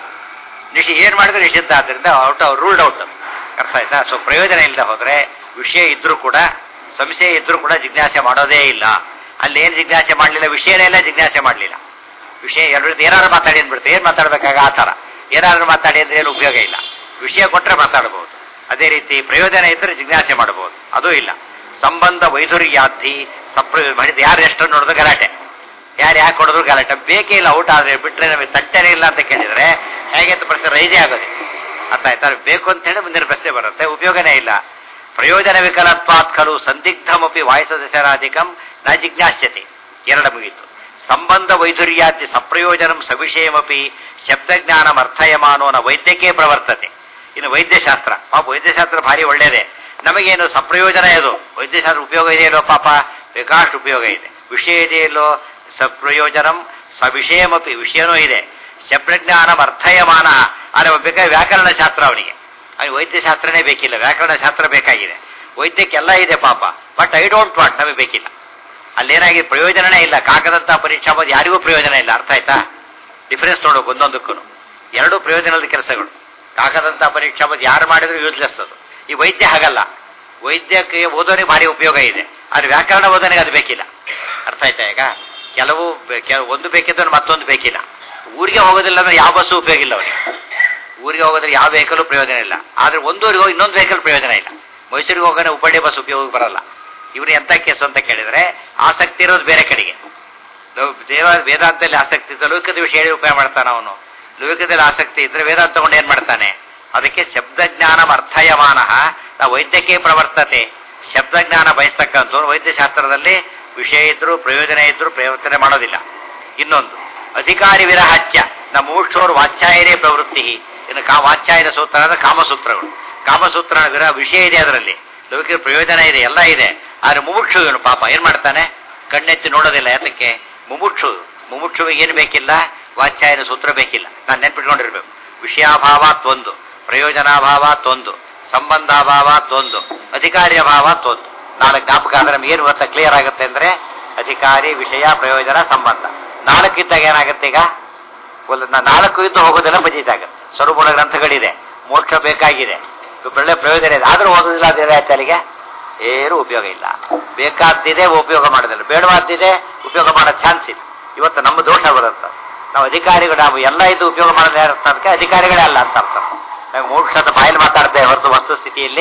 ನಿಷಿ ಏನ್ ಮಾಡಿದ್ರೆ ನಿಷಿದ್ಧ ಆದ್ರಿಂದ ಔಟ್ ರೂಲ್ಡ್ ಔಟ್ ಅರ್ಥ ಆಯ್ತಾ ಸೊ ಪ್ರಯೋಜನ ಇಲ್ಲದೆ ಹೋದ್ರೆ ವಿಷಯ ಇದ್ರೂ ಕೂಡ ಸಂಶಯ ಇದ್ರೂ ಕೂಡ ಜಿಜ್ಞಾಸೆ ಮಾಡೋದೇ ಇಲ್ಲ ಅಲ್ಲಿ ಏನ್ ಜಿಜ್ಞಾಸೆ ಮಾಡ್ಲಿಲ್ಲ ವಿಷಯನೇ ಇಲ್ಲ ಜಿಜ್ಞಾಸೆ ಮಾಡ್ಲಿಲ್ಲ ವಿಷಯ ಎರಡು ಏನಾದ್ರು ಮಾತಾಡಿ ಅಂದ್ಬಿಡ್ತು ಏನ್ ಮಾತಾಡ್ಬೇಕಾಗ ಆ ತರ ಏನಾದ್ರು ಮಾತಾಡಿ ಅಂದ್ರೆ ಏನು ಉಪಯೋಗ ಇಲ್ಲ ವಿಷಯ ಕೊಟ್ರೆ ಮಾತಾಡಬಹುದು ಅದೇ ರೀತಿ ಪ್ರಯೋಜನ ಇದ್ರೆ ಜಿಜ್ಞಾಸೆ ಮಾಡಬಹುದು ಅದೂ ಇಲ್ಲ ಸಂಬಂಧ ವೈಧುರ್ಯಾರ್ಥಿ ಸಪ್ರಯೋಜನ ಮಾಡಿದ್ದು ಯಾರು ಎಷ್ಟು ನೋಡಿದ್ರು ಗಲಾಟೆ ಯಾರು ಯಾಕೆ ಹೊಡೆದ್ರು ಗಲಾಟೆ ಬೇಕೇ ಇಲ್ಲ ಔಟ್ ಆದ್ರೆ ಬಿಟ್ರೆ ನಮಗೆ ತಟ್ಟೆನೇ ಇಲ್ಲ ಅಂತ ಕೇಳಿದ್ರೆ ಹೇಗೆ ಅಂತ ಪ್ರಶ್ನೆ ರೈಜೇ ಆಗೋದು ಅರ್ಥ ಆಯ್ತಾ ಬೇಕು ಅಂತ ಹೇಳಿ ಮುಂದಿನ ಪ್ರಶ್ನೆ ಬರುತ್ತೆ ಉಪಯೋಗನೇ ಇಲ್ಲ ಪ್ರಯೋಜನ ವಿಕಲತ್ವಾತ್ ಖಲು ಸಂದಿಗ್ಧಮಪಿ ವಾಯಸ ದಶರಾಧಿಕಂ ನ ಜಿಜ್ಞಾಸ್ಯತೆ ಎರಡ ಮುಗೀತು ಸಂಬಂಧ ವೈಧುರ್ಯಾದಿ ಸಪ್ರಯೋಜನಂ ಸವಿಷಯಮಪಿ ಶಬ್ದಜ್ಞಾನಂ ಅರ್ಥಯಮಾನೋ ನ ವೈದ್ಯಕೇ ಪ್ರವರ್ತತೆ ಇನ್ನು ವೈದ್ಯಶಾಸ್ತ್ರ ಪಾಪ ವೈದ್ಯಶಾಸ್ತ್ರ ಭಾರಿ ಒಳ್ಳೇದೆ ನಮಗೇನು ಸಪ್ರಯೋಜನ ಇದು ವೈದ್ಯಶಾಸ್ತ್ರ ಉಪಯೋಗ ಇದೆಯಲ್ಲೋ ಪಾಪ ಬೇಕಾಷ್ಟು ಉಪಯೋಗ ಇದೆ ವಿಷಯ ಇದೆಯಲ್ಲೋ ಸಪ್ರಯೋಜನಂ ಸವಿಷಯಮಪಿ ವಿಷಯನೂ ಇದೆ ಶಬ್ದಜ್ಞಾನಂ ಅರ್ಥಯಮಾನ ಆದರೆ ಬೇಕಾದ್ರೆ ವ್ಯಾಕರಣ ಶಾಸ್ತ್ರ ಅವನಿಗೆ ಅವನಿಗೆ ವೈದ್ಯಶಾಸ್ತ್ರನೇ ಬೇಕಿಲ್ಲ ವ್ಯಾಕರಣ ಶಾಸ್ತ್ರ ಬೇಕಾಗಿದೆ ವೈದ್ಯಕ್ಕೆಲ್ಲ ಇದೆ ಪಾಪ ಬಟ್ ಐ ಡೋಂಟ್ ವಾಂಟ್ ನಮಗೆ ಬೇಕಿಲ್ಲ ಅಲ್ಲೇನಾಗಿದೆ ಪ್ರಯೋಜನನೇ ಇಲ್ಲ ಕಾಕದಂತ ಪರೀಕ್ಷಾ ಬಂದು ಯಾರಿಗೂ ಪ್ರಯೋಜನ ಇಲ್ಲ ಅರ್ಥ ಆಯ್ತಾ ಡಿಫರೆನ್ಸ್ ನೋಡೋಕೆ ಒಂದೊಂದಕ್ಕೂ ಎರಡು ಪ್ರಯೋಜನದ ಕೆಲಸಗಳು ಕಾಕದಂತ ಪರೀಕ್ಷಾ ಬಂದು ಯಾರು ಮಾಡಿದ್ರು ಯೂಸ್ಲೆಸ್ ಅದು ಈ ವೈದ್ಯ ಹಾಗಲ್ಲ ವೈದ್ಯಕ್ಕೆ ಓದೋನಿಗೆ ಭಾರಿ ಉಪಯೋಗ ಇದೆ ಆದ್ರೆ ವ್ಯಾಕರಣ ಓದೋನಿಗೆ ಅದು ಬೇಕಿಲ್ಲ ಅರ್ಥ ಆಯ್ತಾ ಈಗ ಕೆಲವು ಬೆ- ಕೆಲ- ಒಂದು ಬೇಕಿದ್ರೆ ಮತ್ತೊಂದು ಬೇಕಿಲ್ಲ ಊರಿಗೆ ಹೋಗೋದಿಲ್ಲ ಅಂದ್ರೆ ಯಾವ ಬಸ್ಸು ಉಪಯೋಗ ಇಲ್ಲ ಅವನಿಗೆ ಊರಿಗೆ ಹೋಗೋದ್ರೆ ಯಾವ ವೆಹಿಕಲ್ ಪ್ರಯೋಜನ ಇಲ್ಲ ಆದ್ರೆ ಒಂದು ಊರಿಗೆ ಹೋಗಿ ಇನ್ನೊಂದು ವೆಹಿಕಲ್ ಪ್ರಯೋಜನ ಇಲ್ಲ ಮೈಸೂರಿಗೆ ಹೋಗೋಣ ಉಪಡಿ ಬಸ್ ಉಪಯೋಗ ಬರಲ್ಲ ಇವ್ರು ಎಂತ ಕೇಸು ಅಂತ ಕೇಳಿದ್ರೆ ಆಸಕ್ತಿ ಇರೋದು ಬೇರೆ ಕಡೆಗೆ ಲೌ- ದೇವ ವೇದಾಂತದಲ್ಲಿ ಆಸಕ್ತಿ ಇದ್ದ ಲೌಕಿಕದ ವಿಷಯ ಹೇಳಿ ಉಪಯೋಗ ಮಾಡ್ತಾನೆ ಅವನು ಲೌಕಿಕದಲ್ಲಿ ಆಸಕ್ತಿ ಇದ್ರೆ ವೇದಾಂತ ತಗೊಂಡು ಏನ್ ಮಾಡ್ತಾನೆ ಅದಕ್ಕೆ ಶಬ್ದಜ್ಞಾನ ಅರ್ಥಯಮಾನ ನಾ ವೈದ್ಯಕೀಯ ಪ್ರವರ್ತತೆ ಶಬ್ದಜ್ಞಾನ ಬಯಸ್ತಕ್ಕಂಥ ವೈದ್ಯಶಾಸ್ತ್ರದಲ್ಲಿ ವಿಷಯ ಇದ್ರು ಪ್ರಯೋಜನ ಇದ್ರು ಪ್ರವರ್ತನೆ ಮಾಡೋದಿಲ್ಲ ಇನ್ನೊಂದು ಅಧಿಕಾರಿ ವಿರಹಾಚ್ಯ ನಮ್ಮ ಮೂಕ್ಷೋರು ವಾಚ್ಯಾಯನೇ ಪ್ರವೃತ್ತಿ ಇನ್ನು ಕಾ ವಾಚ್ಯಾಯನ ಸೂತ್ರ ಅಂದ್ರೆ ಕಾಮಸೂತ್ರಗಳು ಕಾಮಸೂತ್ರ ವಿರ ವಿಷಯ ಇದೆ ಅದರಲ್ಲಿ ಲೌಕಿಕ ಪ್ರಯೋಜನ ಇದೆ ಎಲ್ಲ ಇದೆ ಆದ್ರೆ ಮುಮುಕ್ಷು ಇವನು ಪಾಪ ಏನ್ ಮಾಡ್ತಾನೆ ಕಣ್ಣೆತ್ತಿ ನೋಡೋದಿಲ್ಲ ಯಾತಕ್ಕೆ ಮುಮುಕ್ಷು ಮುಮುಕ್ಷುವಿಗೆ ಏನು ಬೇಕಿಲ್ಲ ವಾಚ್ಯಾಯನ ಸೂತ್ರ ಬೇಕಿಲ್ಲ ನಾನು ನೆನ್ಪಿಟ್ಕೊಂಡಿರ್ಬೇಕು ವಿಷಯಾಭಾವಾತ್ ಒಂದು ಪ್ರಯೋಜನಾಭಾವಾತ್ ಒಂದು ಸಂಬಂಧಾಭಾವಾತ್ ಒಂದು ಅಧಿಕಾರಿ ಅಭಾವಾತ್ ಒಂದು ನಾಲ್ಕು ಜ್ಞಾಪಕ ಅಂದ್ರೆ ನಮ್ಗೆ ಏನು ಗೊತ್ತಾ ಕ್ಲಿಯರ್ ಆಗುತ್ತೆ ಅಂದ್ರೆ ಅಧಿಕಾರಿ ವಿಷಯ ಪ್ರಯೋಜನ ಸಂಬಂಧ ನಾಲ್ಕು ಇದ್ದಾಗ ಏನಾಗುತ್ತೆ ಈಗ ಒಂದು ನಾ- ನಾಲ್ಕು ಇದ್ದು ಹೋಗೋದೆಲ್ಲ ಬಜೀತಾಗುತ್ತೆ ಸ್ವರೂಪಗಳ ಗ್ರಂಥಗಳಿದೆ ಮೋಕ್ಷ ಬೇಕಾಗಿದೆ ಇದು ಒಳ್ಳೆ ಪ್ರಯೋಜನ ಇದೆ ಆದ್ರೂ ಓದೋದಿಲ್ಲ ಅದೇನೇ ಆಯ್ತು ಅಲ್ಲಿಗೆ ಏನು ಉಪಯೋಗ ಇಲ್ಲ ಬೇಕಾದ್ದಿದೆ ಉಪಯೋಗ ಮಾಡೋದಿಲ್ಲ ಬೇಡವಾದ್ದಿದೆ ಉಪಯೋಗ ಮಾಡೋ ಚಾನ್ಸ್ ಇದೆ ಇವತ್ತು ನಮ್ಮ ದೋಷ ಬರುತ್ತೆ ನಾವು ಅಧಿಕಾರಿಗಳು ನಾವು ಎಲ್ಲ ಇದು ಉಪಯೋಗ ಮಾಡೋದು ಯಾರು ಅಂತ ಅದಕ್ಕೆ ಅಧಿಕಾರಿಗಳೇ ಅಲ್ಲ ಅಂತ ಅರ್ಥ ನಾವು ಮೋಕ್ಷದ ಬಾಯಲ್ಲಿ ಮಾತಾಡ್ತೇವೆ ಹೊರತು ವಸ್ತುಸ್ಥಿತಿಯಲ್ಲಿ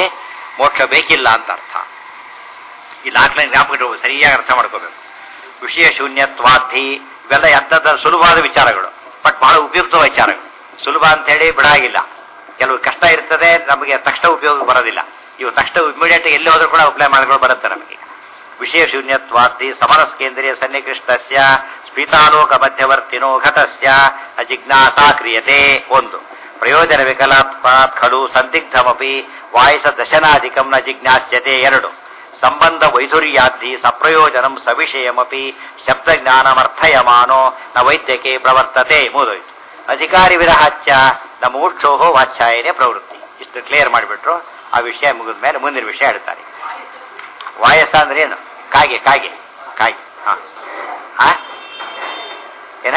ಮೋಕ್ಷ ಬೇಕಿಲ್ಲ ಅಂತ ಅರ್ಥ ಈ ನಾಲ್ಕನೇ ಜ್ಞಾಪಕ ಸರಿಯಾಗಿ ಅರ್ಥ ಮಾಡ್ಕೋಬೇಕು ವಿಷಯ ಶೂನ್ಯತ್ವಾಧಿ ಇವೆಲ್ಲ ಎಂಥದ್ದು ಸುಲಭವಾದ ವಿಚಾರಗಳು ಬಟ್ ಬಹಳ ಉಪಯುಕ್ತ ವಿಚಾರಗಳು ಸುಲಭ ಅಂತ ಹೇಳಿ ಬಿಡಾಗಿಲ್ಲ ಕೆಲವು ಕಷ್ಟ ಇರ್ತದೆ ನಮಗೆ ತಕ್ಷಣ ಉಪಯೋಗ ಬರೋದಿಲ್ಲ ಇವು ತಕ್ಷಣ ಇಮಿಡಿಯೇಟ್ ಎಲ್ಲಿ ಹೋದ್ರೂ ಕೂಡ ಅಪ್ಲೈ ಮಾಡ್ಕೊಂಡು ಬರುತ್ತೆ ನಮಗೆ ವಿಷಯ ಶೂನ್ಯತ್ವಾದಿ ಸಮರಸ್ಕೇಂದ್ರಿಯ ಸನ್ನಿಕೃಷ್ಟಸ್ಯ ಸ್ಫೀತಾಲೋಕ ಮಧ್ಯವರ್ತಿನೋ ಘಟಸ್ಯ ಅಜಿಜ್ಞಾಸಾ ಕ್ರಿಯತೆ ಒಂದು ಪ್ರಯೋಜನ ವಿಕಲಾತ್ಮಾತ್ ಖಲು ಸಂದಿಗ್ಧಮಪಿ ವಾಯಸ ದಶನಾಧಿಕಂ ನ ಜಿಜ್ಞಾಸ್ಯತೆ ಎರಡು ಸಂಬಂಧ ವೈಧುರ್ಯಾದ್ದಿ ಸಪ್ರಯೋಜನಂ ಸವಿಷಯಮಪಿ ಶಬ್ದಜ್ಞಾನಮರ್ಥಯಮಾನೋ ನ ವೈದ್ಯಕೆ ಪ್ರವರ್ತತೆ ಮೂದೋಯ್ತು ಅಧಿಕಾರಿ ವಿರಹಾಚ್ಯ ನ ಮೂಕ್ಷೋಹೋ ವಾಚ್ಯಾಯನೇ ಪ್ರವೃತ್ತಿ ಇಷ್ಟು ಕ್ಲಿಯರ್ ಮಾಡಿಬಿಟ್ರು ಆ ವಿಷಯ ಮುಗಿದ ಮೇಲೆ ಮುಂದಿನ ವಿಷಯ ಹೇಳ್ತಾರೆ ವಾಯಸ ಅಂದ್ರೆ ಏನು ಕಾಗೆ ಕಾಗೆ ಕಾಗೆ ಹಾ ಆ? ಏನ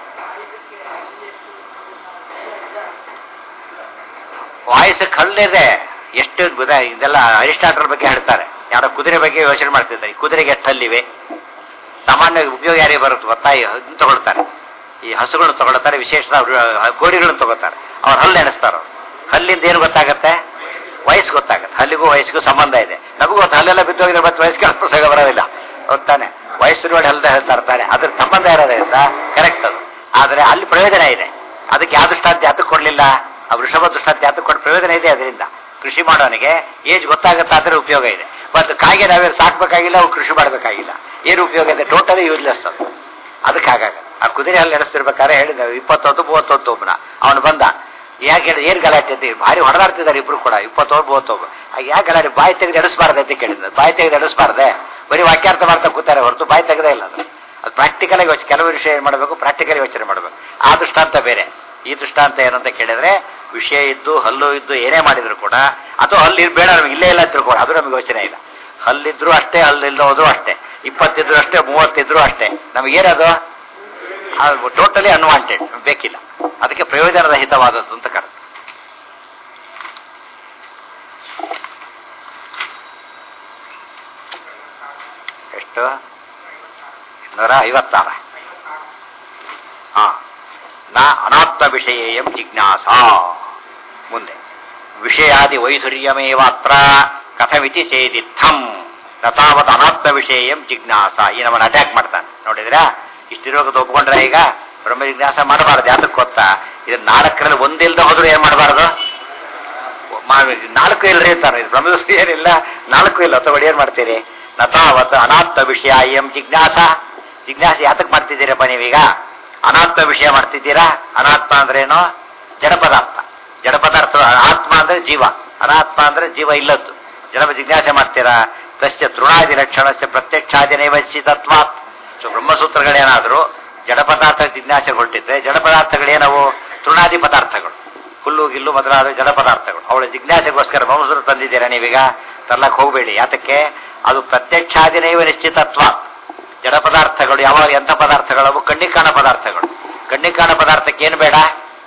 ವಾಯಸ್ಸು ಕಲ್ಲಿದೆ ಎಷ್ಟು ಗುದ ಇದೆಲ್ಲ ಅರಿಸ್ಟಾಟಲ್ ಬಗ್ಗೆ ಹೇಳ್ತಾರೆ ಯಾರೋ ಕುದುರೆ ಬಗ್ಗೆ ಯೋಚನೆ ಮಾಡ್ತಿದ್ದಾರೆ ಈ ಕುದುರೆಗೆ ಎಷ್ಟು ಹಲ್ಲಿವೆ ಸಾಮಾನ್ಯ ಉಪಯೋಗ ಯಾರಿಗೆ ಬರುತ್ತೆ ಗೊತ್ತಾ ಈ ಇದನ್ನ ತಗೊಳ್ತಾರೆ ಈ ಹಸುಗಳನ್ನು ತಗೊಳ್ತಾರೆ ವಿಶೇಷ ಗೋರಿಗಳನ್ನು ತಗೋತಾರೆ ಅವ್ರ ಹಲ್ಲು ಎಣಿಸ್ತಾರ ಹಲ್ಲಿಂದ ಏನು ಗೊತ್ತಾಗತ್ತೆ ವಯಸ್ಸು ಗೊತ್ತಾಗತ್ತೆ ಹಲ್ಲಿಗೂ ವಯಸ್ಸಿಗೂ ಸಂಬಂಧ ಇದೆ ನಮಗೂ ಗೊತ್ತು ಹಲ್ಲೆಲ್ಲ ಬಿದ್ದೋಗಿದ್ರೆ ಮತ್ತೆ ವಯಸ್ಸಿಗೆ ಪ್ರಸಂಗ ಬರೋದಿಲ್ಲ ಗೊತ್ತಾನೆ ವಯಸ್ಸು ನೋಡಿ ಹಲ್ದ ಹೇಳ್ತಾರೆ ತಾನೆ ಅದ್ರ ಸಂಬಂಧ ಇರೋದ್ರಿಂದ ಕರೆಕ್ಟ್ ಅದು ಆದ್ರೆ ಅಲ್ಲಿ ಪ್ರಯೋಜನ ಇದೆ ಅದಕ್ಕೆ ಯಾವ ದೃಷ್ಟಾಂತ ಯಾತಕ್ಕೆ ಕೊಡ್ಲಿಲ್ಲ ಆ ವೃಷಭ ದೃಷ್ಟಾಂತ ಯಾತಕ್ಕೆ ಕೊಟ್ಟು ಪ್ರಯೋಜನ ಇದೆ ಅದರಿಂದ ಕೃಷಿ ಮಾಡೋನಿಗೆ ಏಜ್ ಗೊತ್ತಾಗುತ್ತೆ ಆದ್ರೆ ಉಪಯೋಗ ಇದೆ ಮತ್ತು ಕಾಗೆ ನಾವೇನು ಸಾಕ್ಬೇಕಾಗಿಲ್ಲ ಅವು ಕೃಷಿ ಮಾಡಬೇಕಾಗಿಲ್ಲ ಏನು ಉಪಯೋಗ ಇದೆ ಟೋಟಲಿ ಯೂಸ್ಲೆಸ್ ಅದು ಅದಕ್ಕೆ ಹಾಗಾಗ ಆ ಕುದುರೆ ಹಲ್ಲಿ ನಡೆಸ್ತಿರ್ಬೇಕಾದ್ರೆ ಹೇಳಿದ ಇಪ್ಪತ್ತೊಂದು ಮೂವತ್ತೊಂದು ಒಬ್ಬನ ಅವನು ಬಂದ ಯಾಕೆ ಹೇಳಿ ಏನ್ ಗಲಾಟೆ ಅಂತ ಭಾರಿ ಹೊಡೆದಾಡ್ತಿದ್ದಾರೆ ಇಬ್ರು ಕೂಡ ಇಪ್ಪತ್ತೊಂದು ಮೂವತ್ತೊಬ್ಬ ಯಾಕೆ ಗಲಾಟೆ ಬಾಯಿ ತೆಗೆದು ಎಡಿಸ್ಬಾರ್ದೆ ಅಂತ ಕೇಳಿದ ಬಾಯಿ ತೆಗೆದು ಎಡಿಸ್ಬಾರ್ದೆ ಬರೀ ವಾಕ್ಯಾರ್ಥ ಮಾಡ್ತಾ ಕೂತಾರೆ ಹೊರತು ಬಾಯಿ ತೆಗೆದೇ ಇಲ್ಲ ಅದು ಅದು ಪ್ರಾಕ್ಟಿಕಲ್ ಆಗಿ ಯೋಚನೆ ಕೆಲವು ವಿಷಯ ಏನ್ ಮಾಡಬೇಕು ಪ್ರಾಕ್ಟಿಕಲ್ ಯೋಚನೆ ಮಾಡಬೇಕು ಆ ದೃಷ್ಟಾಂತ ಬೇರೆ ಈ ದೃಷ್ಟಾಂತ ಏನಂತ ಕೇಳಿದ್ರೆ ವಿಷಯ ಇದ್ದು ಹಲ್ಲು ಇದ್ದು ಏನೇ ಮಾಡಿದ್ರು ಕೂಡ ಅಥವಾ ಹಲ್ಲು ಇರ್- ಬೇಡ ನಮಗೆ ಇಲ್ಲೇ ಇಲ್ಲ ತಿಳ್ಕೊಂಡು ಅದು ನಮಗೆ ಯೋಚನೆ ಇಲ್ಲ ಹಲ್ಲಿದ್ರು ಅಷ್ಟೇ ಹಲ್ಲಿಲ್ಲ ಹೋದ್ರು ಅಷ್ಟೇ ಇಪ್ಪತ್ತಿದ್ರು ಅಷ್ಟೇ ಮೂವತ್ತಿದ್ರು ಅಷ್ಟೇ ನಮಗೇನದು ಟೋಟಲಿ ಅನ್ವಾಂಟೆಡ್ ಬೇಕಿಲ್ಲ ಅದಕ್ಕೆ ಪ್ರಯೋಜನರಹಿತವಾದದ್ದು ಅಂತ ಕರೆದು ಎಷ್ಟು ಇನ್ನೂರ ಐವತ್ತಾರ ಹಾ ನ ಅನಾತ್ಮ ವಿಷಯೇಯಂ ಜಿಜ್ಞಾಸ ಮುಂದೆ ವಿಷಯಾದಿ ವೈಧುರ್ಯಮೇವಾತ್ರ ಕಥಮಿತಿ ಚೇದಿತ್ಥಂ ನ ತಾವತ್ ಅನಾತ್ಮ ವಿಷಯಂ ಜಿಜ್ಞಾಸ ಈ ನಮ್ಮನ್ನು ಅಟ್ಯಾಕ್ ಮಾಡ್ತಾನೆ ನೋಡಿದ್ರಾ ಇಷ್ಟಿರೋಗದ ಒಪ್ಕೊಂಡ್ರೆ ಈಗ ಬ್ರಹ್ಮ ಜಿಜ್ಞಾಸ ಮಾಡಬಾರ್ದು ಯಾತಕ್ಕೆ ಗೊತ್ತಾ ಇದು ನಾಲ್ಕರಲ್ಲಿ ಒಂದಿಲ್ದ ಹೋದ್ರು ಏನ್ ಮಾಡಬಾರ್ದು ನಾಲ್ಕು ಇಲ್ರಿ ಅಂತಾರೆ ಇದು ಬ್ರಹ್ಮದೃಷ್ಟಿ ಏನಿಲ್ಲ ನಾಲ್ಕು ಇಲ್ಲ ಅಥವಾ ಏನ್ ಮಾಡ್ತೀರಿ ನ ತಾವತ್ ಅನಾತ್ಮ ವಿಷಯ ಎಂ ಜಿಜ್ಞಾಸ ಜಿಜ್ಞಾಸ ಯಾತಕ್ ಮಾಡ್ತಿದ್ದೀರಪ್ಪ ನೀವೀಗ ಅನಾತ್ಮ ವಿಷಯ ಮಾಡ್ತಿದ್ದೀರಾ ಅನಾತ್ಮ ಅಂದ್ರೇನು ಜಡ ಪದಾರ್ಥ ಜಡ ಪದಾರ್ಥ ಆತ್ಮ ಅಂದ್ರೆ ಜೀವ ಅನಾತ್ಮ ಅಂದ್ರೆ ಜೀವ ಇಲ್ಲದ್ದು ಜಡ ಜಿಜ್ಞಾಸೆ ಮಾಡ್ತೀರಾ ತಸ್ಯ ತೃಣಾದಿ ಲಕ್ಷಣಸ್ಯ ಪ್ರತ್ಯಕ್ಷಾದಿ ನೈವಶ್ಚಿತತ್ವಾತ್ ಸೊ ಬ್ರಹ್ಮಸೂತ್ರಗಳೇನಾದ್ರು ಜಡ ಪದಾರ್ಥ ಜಿಜ್ಞಾಸೆ ಹೊರಟಿದ್ರೆ ಜಡ ಪದಾರ್ಥಗಳೇನವು ತೃಣಾದಿ ಪದಾರ್ಥಗಳು ಹುಲ್ಲು ಗಿಲ್ಲು ಮೊದಲಾದ ಜಡ ಪದಾರ್ಥಗಳು ಅವಳ ಜಿಜ್ಞಾಸೆಗೋಸ್ಕರ ಬ್ರಹ್ಮಸೂತ್ರ ತಂದಿದ್ದೀರಾ ನೀವೀಗ ತರ್ಲಕ್ ಹೋಗಬೇಡಿ ಯಾತಕ್ಕೆ ಅದು ಪ್ರತ್ಯಕ್ಷಾದಿನೈವ ನಿಶ್ಚಿತತ್ವ ಜಡ ಪದಾರ್ಥಗಳು ಯಾವಾಗ ಎಂಥ ಪದಾರ್ಥಗಳವು ಕಣ್ಣಿಗೆ ಕಾಣ ಪದಾರ್ಥಗಳು ಕಣ್ಣಿಗೆ ಕಾಣ ಪದಾರ್ಥಕ್ಕೆ ಏನು ಬೇಡ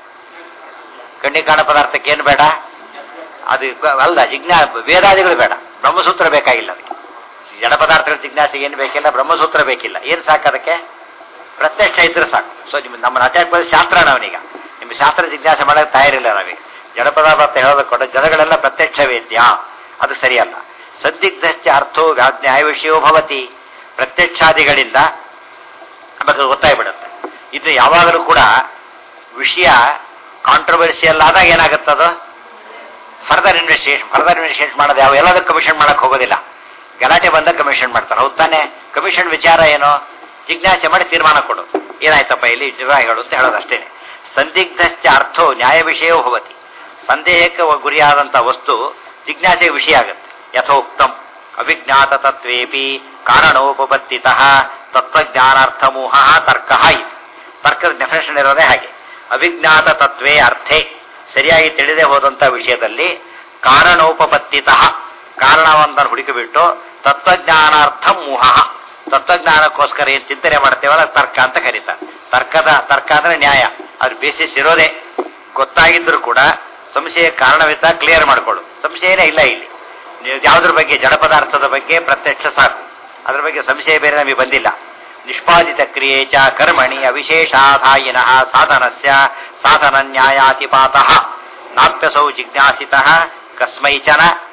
ಕಣ್ಣಿಗೆ ಕಾಣ ಪದಾರ್ಥಕ್ಕೆ ಏನು ಬೇಡ ಅದು ಅಲ್ಲ ಜಿಜ್ಞಾ ವೇದಾದಿಗಳು ಬೇಡ ಬ್ರಹ್ಮಸೂತ್ರ ಬೇಕಾಗಿಲ್ಲ ಅದಕ್ಕೆ ಜಡ ಪದಾರ್ಥಗಳ ಜಿಜ್ಞಾಸೆಗೆ ಏನು ಬೇಕಿಲ್ಲ ಬ್ರಹ್ಮಸೂತ್ರ ಬೇಕಿಲ್ಲ ಏನು ಸಾಕು ಅದಕ್ಕೆ ಪ್ರತ್ಯಕ್ಷ ಇದ್ರೆ ಸಾಕು ಸೊ ನಿಮ್ಮ ನಮ್ಮ ಅಟ್ಯಾಕ್ ಬಂದ ಶಾಸ್ತ್ರ ನಾವನೀಗ ನಿಮ್ಮ ಶಾಸ್ತ್ರ ಜಿಜ್ಞಾಸೆ ಮಾಡಕ್ಕೆ ತಯಾರಿಲ್ಲ ನಾವೀಗ ಜಡ ಪದಾರ್ಥ ಹೇಳೋದಕ್ಕೆ ಜಡಗಳೆಲ್ಲ ಪ್ರತ್ಯಕ್ಷ ವೇದ್ಯ ಅದು ಸರಿಯಲ್ಲ ಸಂದಿಗ್ಧಶ್ಚ ಅರ್ಥೋ ನ್ಯಾಯ ವಿಷಯವೋ ಭವತಿ ಪ್ರತ್ಯಕ್ಷಾದಿಗಳಿಂದ ನಮಗೆ ಗೊತ್ತಾಗ್ಬಿಡುತ್ತೆ ಇದು ಯಾವಾಗಲೂ ಕೂಡ ವಿಷಯ ಕಾಂಟ್ರವರ್ಸಿಯಲ್ ಆದಾಗ ಏನಾಗುತ್ತದು ಫರ್ದರ್ ಇನ್ವೆಸ್ಟಿಗೇಷನ್ ಫರ್ದರ್ ಇನ್ವೆಸ್ಟಿಗೇಷನ್ ಮಾಡೋದು ಯಾವ ಎಲ್ಲದಕ್ಕೂ ಕಮಿಷನ್ ಮಾಡಕ್ ಹೋಗೋದಿಲ್ಲ ಗಲಾಟೆ ಬಂದಾಗ ಕಮಿಷನ್ ಮಾಡ್ತಾರೆ ಹೌದ್ ತಾನೆ ಕಮಿಷನ್ ವಿಚಾರ ಏನು ಜಿಜ್ಞಾಸೆ ಮಾಡಿ ತೀರ್ಮಾನ ಕೊಡು ಏನಾಯ್ತಪ್ಪ ಇಲ್ಲಿ ನಿಜ ಹೇಳು ಅಂತ ಹೇಳೋದು ಅಷ್ಟೇನೆ ಸಂದಿಗ್ಧಶ್ಚ ಅರ್ಥೋ ನ್ಯಾಯ ವಿಷಯವೋ ಭವತಿ ಸಂದೇಹಕ್ಕೆ ಗುರಿಯಾದಂಥ ವಸ್ತು ಜಿಜ್ಞಾಸೆಗೆ ವಿಷಯ ಆಗುತ್ತೆ ಯಥೋಕ್ತಂ ಅವಿಜ್ಞಾತ ತತ್ವೇಪಿ ಕಾರಣೋಪಪತ್ತಿತ ತತ್ವಜ್ಞಾನಾರ್ಥ ಮೋಹ ತರ್ಕ ಇದು ತರ್ಕದ ಡೆಫಿನೇಷನ್ ಇರೋದೇ ಹಾಗೆ ಅವಿಜ್ಞಾತ ತತ್ವೇ ಅರ್ಥೇ ಸರಿಯಾಗಿ ತಿಳಿದೇ ಹೋದಂತ ವಿಷಯದಲ್ಲಿ ಕಾರಣೋಪಪತ್ತಿತ ಕಾರಣವೊಂದನ್ನು ಹುಡುಕಿಬಿಟ್ಟು ತತ್ವಜ್ಞಾನಾರ್ಥ ಮೋಹ ತತ್ವಜ್ಞಾನಕ್ಕೋಸ್ಕರ ಏನ್ ಚಿಂತನೆ ಮಾಡ್ತೇವಲ್ಲ ತರ್ಕ ಅಂತ ಕರೀತಾರೆ ತರ್ಕದ ತರ್ಕ ಅಂದ್ರೆ ನ್ಯಾಯ ಅದ್ರ ಬೇಸಿಸ್ ಇರೋದೇ ಗೊತ್ತಾಗಿದ್ರು ಕೂಡ ಸಂಶಯ ಕಾರಣವಿದ್ದ ಕ್ಲಿಯರ್ ಮಾಡ್ಕೊಳ್ಳು ಸಂಶಯನೇ ಇಲ್ಲ ಇಲ್ಲಿ ನೀವು ಯಾವುದ್ರ ಬಗ್ಗೆ ಜಡ ಪದಾರ್ಥದ ಬಗ್ಗೆ ಪ್ರತ್ಯಕ್ಷ ಸಾಕು ಅದ್ರ ಬಗ್ಗೆ ಸಂಶಯ ಬೇರೆ ನಮಗೆ ಬಂದಿಲ್ಲ ನಿಷ್ಪಾದಿತ ಕ್ರಿಯೆ ಚ ಕರ್ಮಣಿ ಅವಿಶೇಷಾಧಾಯಿನ ಸಾಧನಸ್ಯ ಸಾಧನ ನ್ಯಾಯಾತಿಪಾತ ನಾಪ್ಯಸೌ ಜಿಜ್ಞಾಸಿತ ಕಸ್ಮೈಚನ